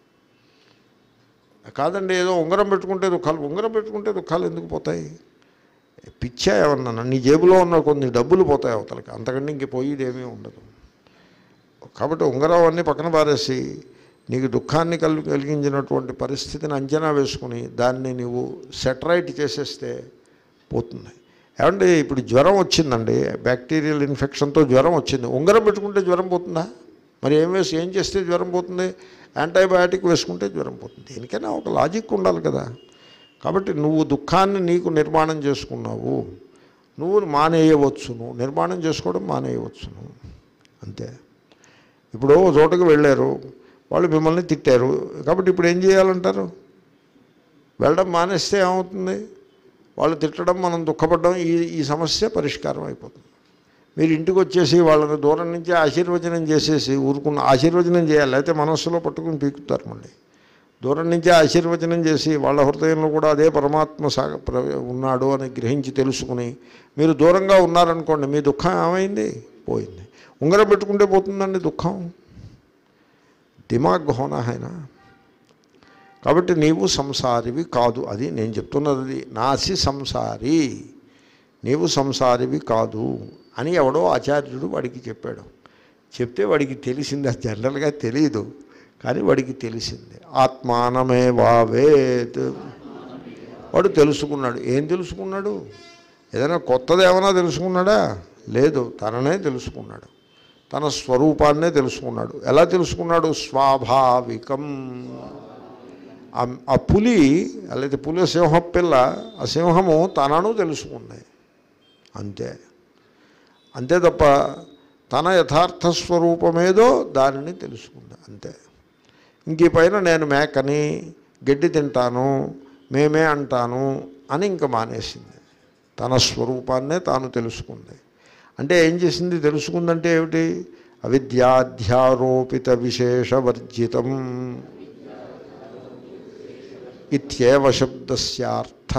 కాదండి ఏదో ఉంగరం పెట్టుకుంటే దుఃఖాలు ఉంగరం పెట్టుకుంటే దుఃఖాలు ఎందుకు పోతాయి పిచ్చా ఏమన్నా నీ జేబులో ఉన్న కొన్ని డబ్బులు పోతాయి అవతలకి అంతకంటే ఇంక పోయేది ఏమీ ఉండదు కాబట్టి ఉంగరం అన్నీ పక్కన పారేసి నీకు దుఃఖాన్ని కల్ కలిగించినటువంటి పరిస్థితిని అంచనా వేసుకుని దాన్ని నీవు సెటరైట్ చేసేస్తే పోతుంది ఏమంటే ఇప్పుడు జ్వరం వచ్చిందండి బ్యాక్టీరియల్ ఇన్ఫెక్షన్తో జ్వరం వచ్చింది ఉంగరం పెట్టుకుంటే జ్వరం పోతుందా మరి ఏం వేసి ఏం చేస్తే జ్వరం పోతుంది యాంటీబయాటిక్ వేసుకుంటే జ్వరం పోతుంది దేనికైనా ఒక లాజిక్ ఉండాలి కదా కాబట్టి నువ్వు దుఃఖాన్ని నీకు నిర్మాణం చేసుకున్నావు నువ్వు మానేయవచ్చును నిర్మాణం చేసుకోవడం మానేయవచ్చును అంతే ఇప్పుడు ఓ చోటకి వెళ్ళారు వాళ్ళు మిమ్మల్ని తిట్టారు కాబట్టి ఇప్పుడు ఏం చేయాలంటారు వెళ్ళడం మానేస్తే ఏమవుతుంది వాళ్ళు తిట్టడం మనం దుఃఖపడడం ఈ ఈ సమస్య పరిష్కారం అయిపోతుంది మీరు ఇంటికి వచ్చేసి వాళ్ళని దూరం నుంచి ఆశీర్వచనం చేసేసి ఊరుకున్న ఆశీర్వచనం చేయాలి లేకపోతే మనస్సులో పట్టుకుని పీకుతారు మళ్ళీ దూరం నుంచి ఆశీర్వచనం చేసి వాళ్ళ హృదయంలో కూడా అదే పరమాత్మ సాగ ప్ర- ఉన్నాడు అని గ్రహించి తెలుసుకుని మీరు దూరంగా ఉన్నారనుకోండి మీ దుఃఖం ఏమైంది పోయింది ఉంగరం పెట్టుకుంటే పోతుందండి దుఃఖం దిమాగ్ హోనా హైనా కాబట్టి నీవు సంసారివి కాదు అది నేను చెప్తున్నది అది నాసి సంసారి నీవు సంసారివి కాదు అని ఎవడో ఆచార్యుడు వాడికి చెప్పాడు చెప్తే వాడికి తెలిసింది అది జనరల్గా తెలియదు కానీ వాడికి తెలిసింది ఆత్మానమే వావేత్ వాడు తెలుసుకున్నాడు ఏం తెలుసుకున్నాడు ఏదైనా కొత్తది ఏమైనా తెలుసుకున్నాడా లేదు తననే తెలుసుకున్నాడు తన స్వరూపాన్నే తెలుసుకున్నాడు ఎలా తెలుసుకున్నాడు స్వాభావికం ఆ- ఆ పులి లేదా పులి సింహ పిల్ల ఆ సింహము తనను తెలుసుకుంది అంతే అంతే తప్ప తన యథార్థ స్వరూపమేదో దానిని తెలుసుకుంది అంతే ఇంక ఈ పైన నేను మేకని గడ్డి తింటాను మేమే అంటాను అని ఇంక మానేసింది తన స్వరూపాన్నే తాను తెలుసుకుంది అంటే ఏం చేసింది తెలుసుకుందంటే ఏమిటి అవిద్యాధ్యారోపిత విశేషవర్జితం ఇత్యేవ శబ్దస్యార్థ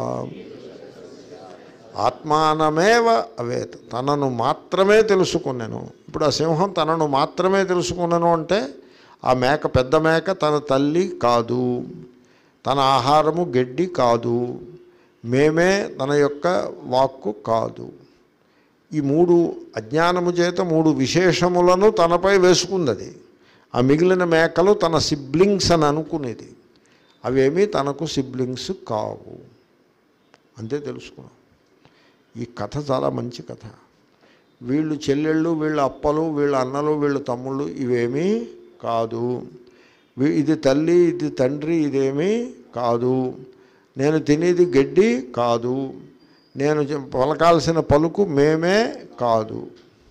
ఆత్మానమేవ అవేత్ తనను మాత్రమే తెలుసుకున్నాను ఇప్పుడు ఆ సింహం తనను మాత్రమే తెలుసుకున్నాను అంటే ఆ మేక పెద్ద మేక తన తల్లి కాదు తన ఆహారము గడ్డి కాదు మేమే తన యొక్క వాక్కు కాదు ఈ మూడు అజ్ఞానము చేత మూడు విశేషములను తనపై వేసుకుంది అది ఆ మిగిలిన మేకలు తన సిబ్లింగ్స్ అని అనుకునేది అవేమీ తనకు సిబ్లింగ్స్ కావు అంతే తెలుసుకున్నాం ఈ కథ చాలా మంచి కథ వీళ్ళు చెల్లెళ్ళు వీళ్ళ అప్పలు వీళ్ళ అన్నలు వీళ్ళ తమ్ముళ్ళు ఇవేమీ కాదు వీ- ఇది తల్లి ఇది తండ్రి ఇదేమీ కాదు నేను తినేది గడ్డి కాదు నేను చె- పలకాల్సిన పలుకు మేమే కాదు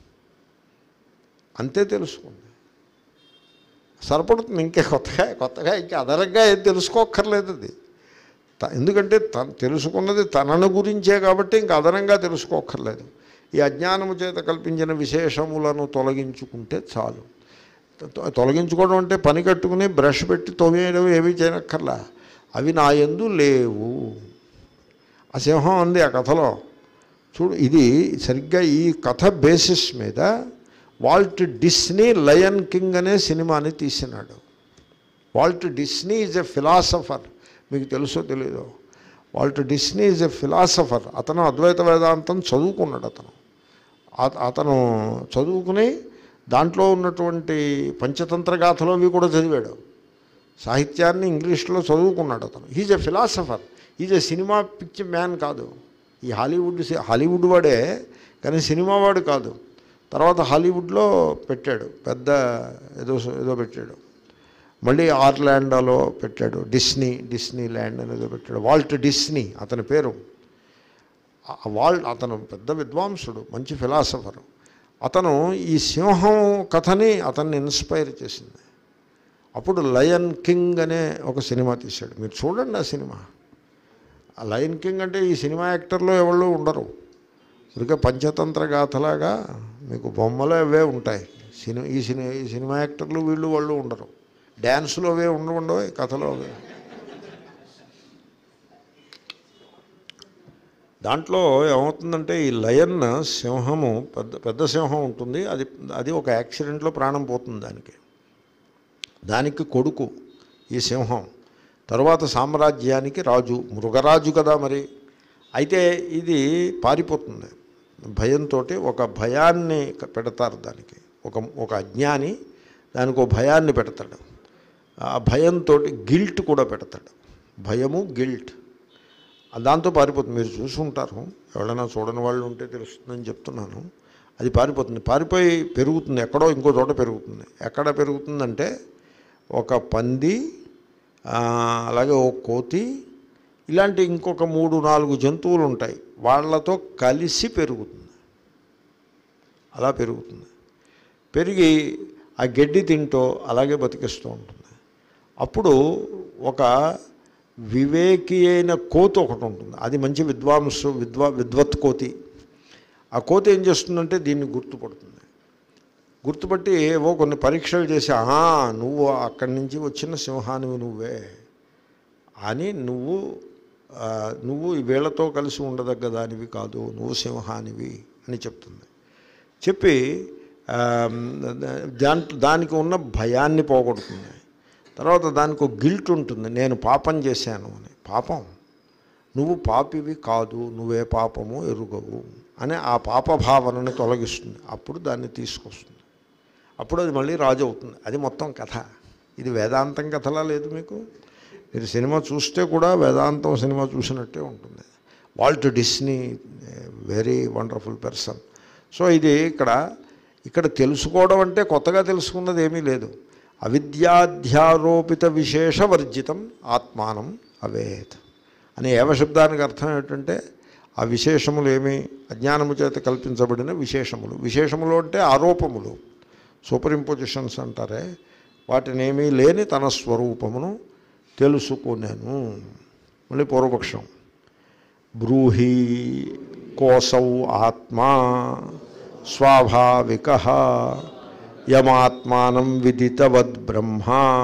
అంతే తెలుసుకుంది సరిపడుతుంది ఇంకే కొత్తగా కొత్తగా ఇంకా అదనంగా ఏం తెలుసుకోక్కర్లేదు అది త- ఎందుకంటే త తెలుసుకున్నది తనను గురించే కాబట్టి ఇంక అదనంగా తెలుసుకోక్కర్లేదు ఈ అజ్ఞానము చేత కల్పించిన విశేషములను తొలగించుకుంటే చాలు తొ- తొలగించుకోవడం అంటే పని కట్టుకుని బ్రష్ పెట్టి తొవ్వేయడం ఏమీ చేయనక్కర్లా అవి నా యందు లేవు ఆ సింహం ఉంది ఆ కథలో చూడు ఇది సరిగ్గా ఈ కథ బేసిస్ మీద వాల్ట్ డిస్నీ లయన్ కింగ్ అనే సినిమాని తీసినాడు Walt Disney is a philosopher మీకు తెలుసో తెలీదో Walt Disney is a philosopher అతను అద్వైత వేదాంతం చదువుకున్నాడు అతను అత- అతను చదువుకుని దాంట్లో ఉన్నటువంటి పంచతంత్ర గాథలు అవి కూడా చదివాడు సాహిత్యాన్ని ఇంగ్లీష్లో చదువుకున్నాడు అతను he's a philosopher is a cinema picture man కాదు ఈ హాలీవుడ్ సి- హాలీవుడ్ వాడే కానీ సినిమా వాడు కాదు తర్వాత హాలీవుడ్లో పెట్టాడు పెద్ద ఏదో ఏదో పెట్టాడు మళ్ళీ ఆర్లాండోలో పెట్టాడు డిస్నీ డిస్నీ ల్యాండ్ అనేది పెట్టాడు వాల్ట్ డిస్నీ అతని పేరు ఆ వాల్ అతను పెద్ద విద్వాంసుడు మంచి ఫిలాసఫరు అతను ఈ సింహం కథని అతన్ని ఇన్స్పైర్ చేసింది అప్పుడు లయన్ కింగ్ అనే ఒక సినిమా తీశాడు మీరు చూడండి ఆ సినిమా ఆ లయన్ కింగ్ అంటే ఈ సినిమా యాక్టర్లో ఎవరు ఉండరు ఇక పంచతంత్ర గాథలాగా మీకు బొమ్మలు అవే ఉంటాయి సినిమా ఈ సినిమా ఈ సినిమా యాక్టర్లు వీళ్ళు వాళ్ళు ఉండరు డ్యాన్సులు అవే ఉండవు కథలు అవే దాంట్లో ఏమవుతుందంటే ఈ లయన్ సింహము పెద్ద పెద్ద సింహం ఉంటుంది అది అది ఒక యాక్సిడెంట్లో ప్రాణం పోతుంది దానికి దానికి కొడుకు ఈ సింహం తరువాత సామ్రాజ్యానికి రాజు మృగరాజు కదా మరి అయితే ఇది పారిపోతుంది భయంతో ఒక భయాన్ని పెడతారు దానికి ఒక ఒక అజ్ఞాని దానికి ఒక భయాన్ని పెడతాడు ఆ భయంతో గిల్ట్ కూడా పెడతాడు భయము గిల్ట్ దాంతో పారిపోతుంది మీరు చూసి ఉంటారు ఎవరైనా చూడని వాళ్ళు ఉంటే తెలుస్తుందని చెప్తున్నాను అది పారిపోతుంది పారిపోయి పెరుగుతుంది ఎక్కడో ఇంకో చోట పెరుగుతుంది ఎక్కడ పెరుగుతుందంటే ఒక పంది ఆ, అలాగే ఒక కోతి ఇలాంటి ఇంకొక మూడు నాలుగు జంతువులు ఉంటాయి వాళ్ళతో కలిసి పెరుగుతుంది అలా పెరుగుతుంది పెరిగి ఆ గడ్డి తింటూ అలాగే బతికిస్తూ ఉంటుంది అప్పుడు ఒక వివేకి అయిన కోతి ఒకటి ఉంటుంది అది మంచి విద్వాంసు విద్వా విద్వత్ కోతి ఆ కోతి ఏం చేస్తుందంటే దీన్ని గుర్తుపడుతుంది గుర్తుపట్టి ఏవో కొన్ని పరీక్షలు చేసి "ఆహా, నువ్వు అక్కడి నుంచి వచ్చిన సింహానివి నువ్వే అని నువ్వు ఆ, నువ్వు ఈ వీళ్ళతో కలిసి ఉండదగ్గ దానివి కాదు నువ్వు సింహానివి అని చెప్తుంది చెప్పి ఆ, దాంట్లో దానికి ఉన్న భయాన్ని పోగొడుతుంది తర్వాత దానికి ఒక గిల్ట్ ఉంటుంది నేను పాపం చేశాను అని పాపం నువ్వు పాపివి కాదు నువ్వే పాపము ఎరుగవు అని ఆ పాప భావనని తొలగిస్తుంది అప్పుడు దాన్ని తీసుకొస్తుంది అప్పుడు అది మళ్ళీ రాజు అవుతుంది అది మొత్తం కథ ఇది వేదాంతం కథలా లేదు మీకు మీరు సినిమా చూస్తే కూడా వేదాంతం సినిమా చూసినట్టే ఉంటుంది Walt Disney very wonderful person so ఇది ఇక్కడ ఇక్కడ తెలుసుకోవడం అంటే కొత్తగా తెలుసుకున్నది ఏమీ లేదు అవిద్యాధ్యారోపిత విశేషవర్జితం ఆత్మానం అవేత్ అనే ఏవశబ్దానికి అర్థం ఏంటంటే ఆ విశేషములు ఏమి అజ్ఞానము చేత కల్పించబడిన విశేషములు విశేషములు అంటే ఆరోపములు సూపర్ ఇంపోజిషన్స్ అంటారే వాటినేమీ లేని తన స్వరూపమును తెలుసుకునేను మళ్ళీ పూర్వపక్షం బ్రూహి కోసౌ ఆత్మా స్వాభావిక యమాత్మానం విదితవద్ బ్రహ్మ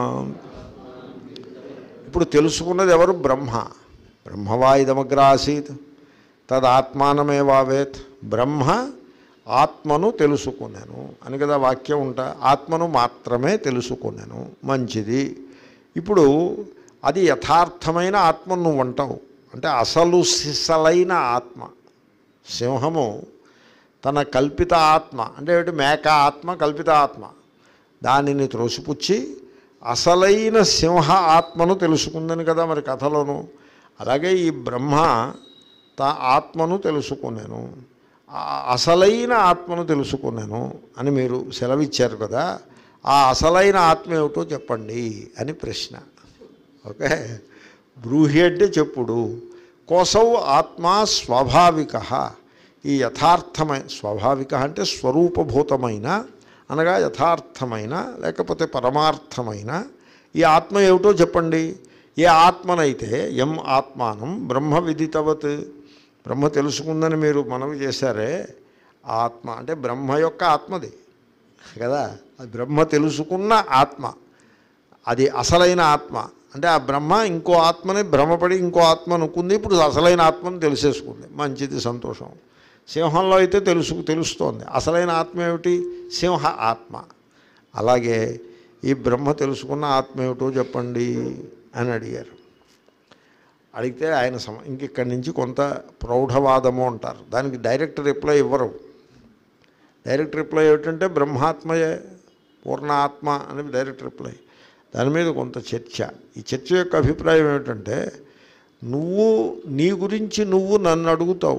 ఇప్పుడు తెలుసుకున్నది ఎవరు బ్రహ్మ బ్రహ్మవా ఇదమగ్ర ఆసీత్ తదాత్మానమేవావేత్ బ్రహ్మ ఆత్మను తెలుసుకున్నాను అని కదా వాక్యం ఉంటా ఆత్మను మాత్రమే తెలుసుకున్నాను మంచిది ఇప్పుడు అది యథార్థమైన ఆత్మ నువ్వు అంటావు అంటే అసలు సిసలైన ఆత్మ సింహము తన కల్పిత ఆత్మ అంటే ఏమిటి మేక ఆత్మ కల్పిత ఆత్మ దానిని త్రోసిపుచ్చి అసలైన సింహ ఆత్మను తెలుసుకుందని కదా మరి కథలోను అలాగే ఈ బ్రహ్మ తా ఆత్మను తెలుసుకున్నాను ఆ అసలైన ఆత్మను తెలుసుకున్నాను అని మీరు సెలవిచ్చారు కదా ఆ అసలైన ఆత్మ ఏమిటో చెప్పండి అని ప్రశ్న ఓకే బ్రూహి అంటే చెప్పుడు కోసౌ ఆత్మ స్వాభావిక ఈ యథార్థమైన స్వాభావిక అంటే స్వరూపభూతమైన అనగా యథార్థమైన లేకపోతే పరమార్థమైన ఈ ఆత్మ ఏమిటో చెప్పండి ఏ ఆత్మనైతే ఎం ఆత్మానం బ్రహ్మ విదితవత్ బ్రహ్మ తెలుసుకుందని మీరు మనవి చేశారే ఆ ఆత్మ అంటే బ్రహ్మ యొక్క ఆత్మది కదా అది బ్రహ్మ తెలుసుకున్న ఆత్మ అది అసలైన ఆత్మ అంటే ఆ బ్రహ్మ ఇంకో ఆత్మని భ్రమపడి ఇంకో ఆత్మ అనుకుంది ఇప్పుడు అసలైన ఆత్మను తెలిసేసుకుంది మంచిది సంతోషం సింహంలో అయితే తెలుసు తెలుస్తోంది అసలైన ఆత్మ ఏమిటి సింహ ఆత్మ అలాగే ఈ బ్రహ్మ తెలుసుకున్న ఆత్మ ఏమిటో చెప్పండి అని అడిగారు అడిగితే ఆయన సమ ఇంక ఇక్కడి నుంచి కొంత ప్రౌఢవాదము అంటారు దానికి డైరెక్ట్ రిప్లై ఇవ్వరు డైరెక్ట్ రిప్లై ఏమిటంటే బ్రహ్మాత్మయే పూర్ణాత్మ అనేది డైరెక్ట్ రిప్లై దాని మీద కొంత చర్చ ఈ చర్చ యొక్క అభిప్రాయం ఏమిటంటే నువ్వు నీ గురించి నువ్వు నన్ను అడుగుతావు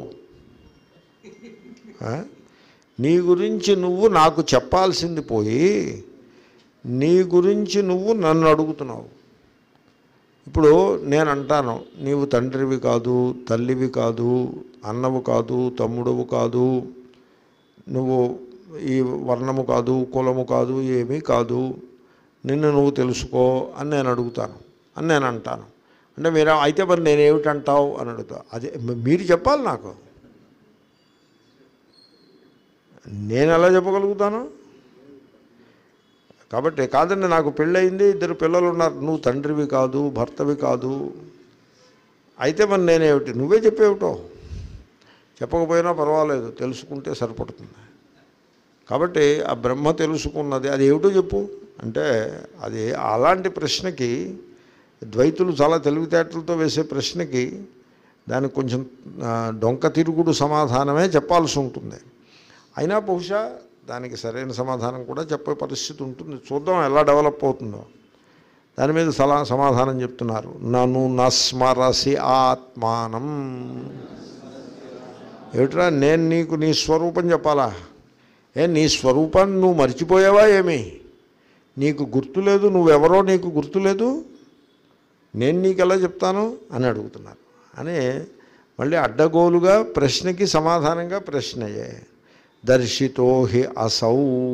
ఆ? నీ గురించి నువ్వు నాకు చెప్పాల్సింది పోయి నీ గురించి నువ్వు నన్ను అడుగుతున్నావు ఇప్పుడు నేను అంటాను నీవు తండ్రివి కాదు తల్లివి కాదు అన్నవు కాదు తమ్ముడవు కాదు నువ్వు ఈ వర్ణము కాదు కులము కాదు ఏమీ కాదు నిన్ను నువ్వు తెలుసుకో అని నేను అడుగుతాను అని నేను అంటాను అంటే మీరు అయితే మరి నేనేమిటంటావు అని అడుగుతా అదే మీరు చెప్పాలి నాకు నేను ఎలా చెప్పగలుగుతాను కాబట్టి కాదండి నాకు పెళ్ళయింది ఇద్దరు పిల్లలు ఉన్నారు నువ్వు తండ్రివి కాదు భర్తవి కాదు అయితే మరి నేనేమిటి నువ్వే చెప్పేవిటో చెప్పకపోయినా పర్వాలేదు తెలుసుకుంటే సరిపడుతుంది కాబట్టి ఆ బ్రహ్మ తెలుసుకున్నది అది ఏమిటో చెప్పు అంటే అది అలాంటి ప్రశ్నకి ద్వైతులు చాలా తెలివితేటలతో వేసే ప్రశ్నకి దానికి కొంచెం ఆ, డొంక తిరుగుడు సమాధానమే చెప్పాల్సి ఉంటుంది అయినా బహుశా దానికి సరైన సమాధానం కూడా చెప్పే పరిస్థితి ఉంటుంది చూద్దాం ఎలా డెవలప్ అవుతుందో దాని మీద సలా సమాధానం చెప్తున్నారు నన్ను నస్మరసి ఆత్మానం ఏమిట్రా నేను నీకు నీ స్వరూపం చెప్పాలా ఏ నీ స్వరూపాన్ని నువ్వు మర్చిపోయావా ఏమి నీకు గుర్తులేదు నువ్వెవరో నీకు గుర్తులేదు నేను నీకు ఎలా చెప్తాను అని అడుగుతున్నారు అని మళ్ళీ అడ్డగోలుగా ప్రశ్నకి సమాధానంగా ప్రశ్నయే దర్శితో హి అసౌ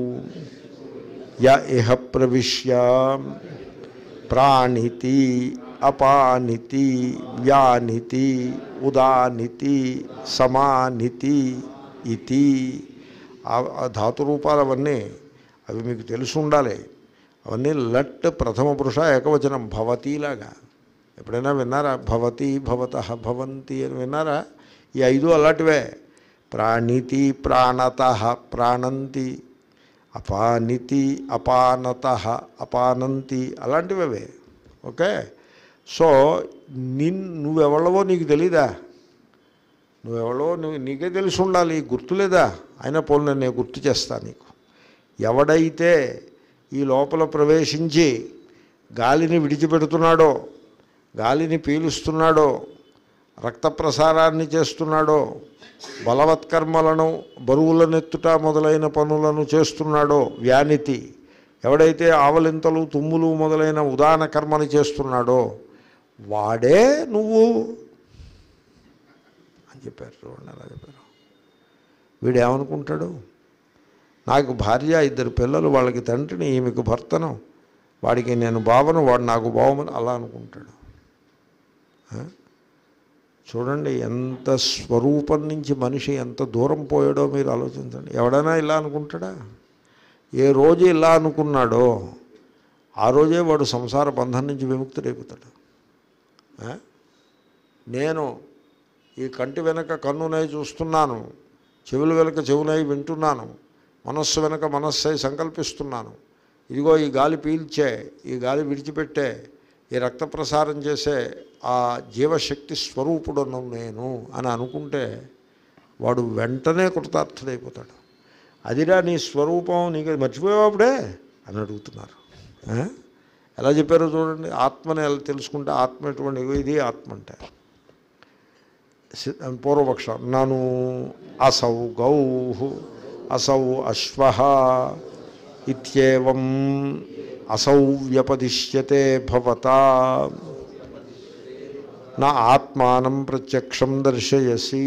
య ఇహ ప్రవిశ్య ప్రాణితి అపానితి వ్యానితి ఉదానితి సమానితి ఇతి ఆ- ఆ ధాతు రూపాలు అవన్నీ అవి మీకు తెలిసి ఉండాలి అవన్నీ లట్ ప్రథమ పురుష ఏకవచనం భవతీలాగా ఎప్పుడైనా విన్నారా భవతి భవత భవంతి అని విన్నారా ఈ ఐదు అలాంటివే ప్రాణితి ప్రాణత ప్రాణంతి అపానితి అపానత అపానంతి అలాంటివి అవే ఓకే సో నిన్ నువ్వెవళ్ళవో నీకు తెలీదా నువ్వెవడో నువ్వు నీకే తెలిసి ఉండాలి గుర్తులేదా అయినా పోలు నేను గుర్తు చేస్తా నీకు ఎవడైతే ఈ లోపల ప్రవేశించి గాలిని విడిచిపెడుతున్నాడో గాలిని పీలుస్తున్నాడో రక్త ప్రసారాన్ని చేస్తున్నాడో బలవత్కర్మలను బరువులనెత్తుట మొదలైన పనులను చేస్తున్నాడో వ్యానితి ఎవడైతే ఆవలింతలు తుమ్ములు మొదలైన ఉదాహరణ కర్మని చేస్తున్నాడో వాడే నువ్వు అని చెప్పారు చూడండి అలా చెప్పారు వీడు ఏమనుకుంటాడు నాకు భార్య ఇద్దరు పిల్లలు వాళ్ళకి తండ్రిని ఈమెకు భర్తను వాడికి నేను బావను వాడు నాకు బావమని అలా అనుకుంటాడు ఆ? చూడండి ఎంత స్వరూపం నుంచి మనిషి ఎంత దూరం పోయాడో మీరు ఆలోచించండి ఎవడైనా ఇలా అనుకుంటాడా ఏ రోజు ఇలా అనుకున్నాడో ఆ రోజే వాడు సంసార బంధం నుంచి విముక్తుడైపోతాడు ఆ? నేను ఈ కంటి వెనక కన్నునై చూస్తున్నాను చెవుల వెనక చెవునై వింటున్నాను మనస్సు వెనక మనస్సై సంకల్పిస్తున్నాను ఇదిగో ఈ గాలి పీల్చే ఈ గాలి విడిచిపెట్టే ఈ రక్త ప్రసారం చేసే ఆ జీవశక్తి స్వరూపుడను నేను అని అనుకుంటే వాడు వెంటనే కృతార్థుడైపోతాడు అదిరా నీ స్వరూపం నీకు మర్చిపోయావుడే అని అడుగుతున్నారు ఆ? ఎలా చెప్పారో చూడండి ఆత్మని ఎలా తెలుసుకుంటే ఆత్మ ఎటువంటి ఇది ఆత్మ అంటే సి- పూర్వపక్షం నను అసౌ గౌ అసౌ అశ్వ ఇత్యేవం అసౌ వ్యపదిశ్యతే భవతా నా ఆత్మానం ప్రత్యక్షం దర్శయసి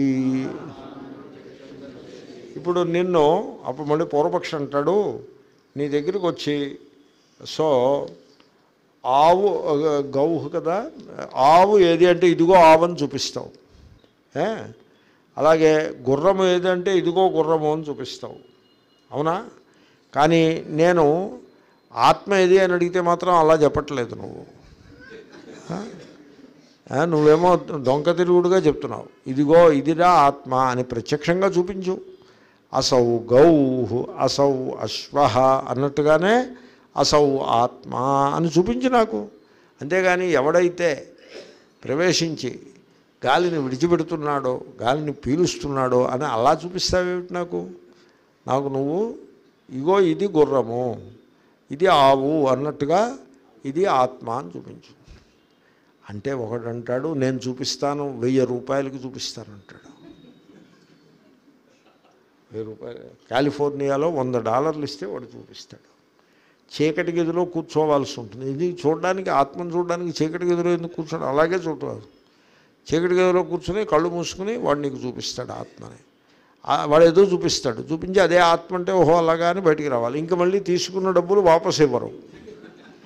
ఇప్పుడు నిన్ను అప్పుడు మళ్ళీ పూర్వపక్షం అంటాడు నీ దగ్గరికి వచ్చి సో ఆవు గౌహు కదా ఆవు ఏది అంటే ఇదిగో ఆవని చూపిస్తావు ఏ? అలాగే గుర్రము ఏదంటే ఇదిగో గుర్రము అని చూపిస్తావు అవునా కానీ నేను ఆత్మ ఏది అని అడిగితే మాత్రం అలా చెప్పట్లేదు నువ్వు ఆ? ఆ, నువ్వేమో దొంగ తిరుగుడుగా చెప్తున్నావు ఇదిగో ఇదిరా ఆత్మ అని ప్రత్యక్షంగా చూపించు అసౌ గౌ అసౌ అశ్వ అన్నట్టుగానే అసౌ ఆత్మ అని చూపించు నాకు అంతేగాని ఎవడైతే ప్రవేశించి గాలిని విడిచిపెడుతున్నాడో గాలిని పీలుస్తున్నాడో అని అలా చూపిస్తావేమిటి నాకు నాకు నువ్వు ఇగో ఇది గుర్రము ఇది ఆవు అన్నట్టుగా ఇది ఆత్మ అని చూపించు అంటే ఒకడంటాడు నేను చూపిస్తాను వెయ్యి రూపాయలకి చూపిస్తానంటాడు వెయ్యి రూపాయలు కాలిఫోర్నియాలో వంద డాలర్లు ఇస్తే వాడు చూపిస్తాడు చీకటి గదిలో కూర్చోవాల్సి ఉంటుంది ఇది చూడడానికి ఆత్మను చూడడానికి చీకటి గదిలో ఎందుకు కూర్చోడం అలాగే చూడవాలి చీకటి గదిలో కూర్చొని కళ్ళు మూసుకుని వాడు నీకు చూపిస్తాడు ఆత్మని ఆ- వాడు ఏదో చూపిస్తాడు చూపించి అదే ఆత్మ అంటే ఓహో అలాగా అని బయటికి రావాలి ఇంకా మళ్ళీ తీసుకున్న డబ్బులు వాపస్ ఇవ్వరు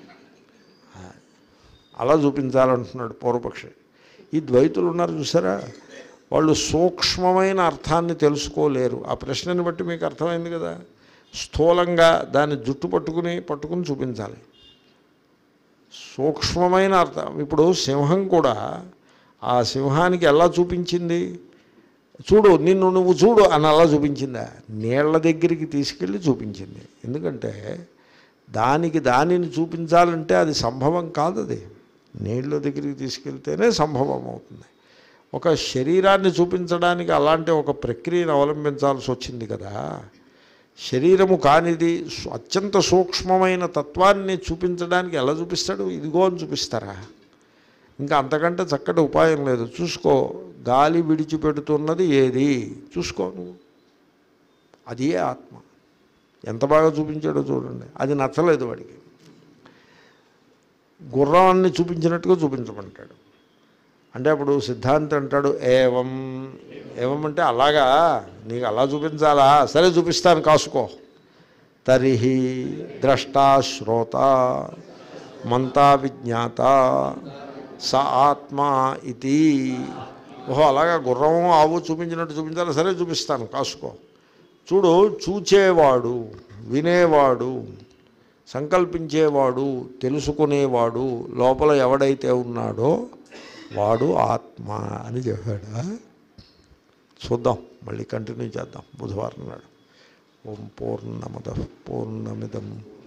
అలా చూపించాలంటున్నాడు పూర్వపక్షి ఈ ద్వైతులు ఉన్నారు చూసారా వాళ్ళు సూక్ష్మమైన అర్థాన్ని తెలుసుకోలేరు ఆ ప్రశ్నని బట్టి మీకు అర్థమైంది కదా స్థూలంగా దాన్ని జుట్టు పట్టుకుని పట్టుకుని చూపించాలి సూక్ష్మమైన అర్థం ఇప్పుడు సింహం కూడా ఆ సింహానికి ఎలా చూపించింది చూడు నిన్ను నువ్వు చూడు అని అలా చూపించిందా నీళ్ల దగ్గరికి తీసుకెళ్ళి చూపించింది ఎందుకంటే దానికి దానిని చూపించాలంటే అది సంభవం కాదు అది నీళ్ళ దగ్గరికి తీసుకెళ్తేనే సంభవం అవుతుంది ఒక శరీరాన్ని చూపించడానికి అలాంటి ఒక ప్రక్రియను అవలంబించాల్సి వచ్చింది కదా శరీరము కానిది సు- అత్యంత సూక్ష్మమైన తత్వాన్ని చూపించడానికి ఎలా చూపిస్తాడు ఇదిగో అని చూపిస్తారా ఇంకా అంతకంటే చక్కటి ఉపాయం లేదు చూసుకో గాలి విడిచిపెడుతున్నది ఏది చూసుకో నువ్వు అదే ఆత్మ ఎంత బాగా చూపించాడో చూడండి అది నచ్చలేదు వాడికి గుర్రాన్ని చూపించినట్టుగా చూపించమంటాడు అంటే అప్పుడు సిద్ధాంతి అంటాడు ఏవం ఏవం అంటే అలాగా నీకు అలా చూపించాలా సరే చూపిస్తాను కాసుకో తరిహి ద్రష్టా శ్రోత మంతా విజ్ఞాత స ఆత్మ ఇది ఓహో అలాగా గుర్రం ఆవు చూపించినట్టు చూపించాలి సరే చూపిస్తాను కాసుకో చూడు చూచేవాడు వినేవాడు సంకల్పించేవాడు తెలుసుకునేవాడు లోపల ఎవడైతే ఉన్నాడో వాడు ఆత్మ అని చెప్పాడా చూద్దాం మళ్ళీ కంటిన్యూ చేద్దాం బుధవారం నాడు ఓం పూర్ణమద పూర్ణమిదం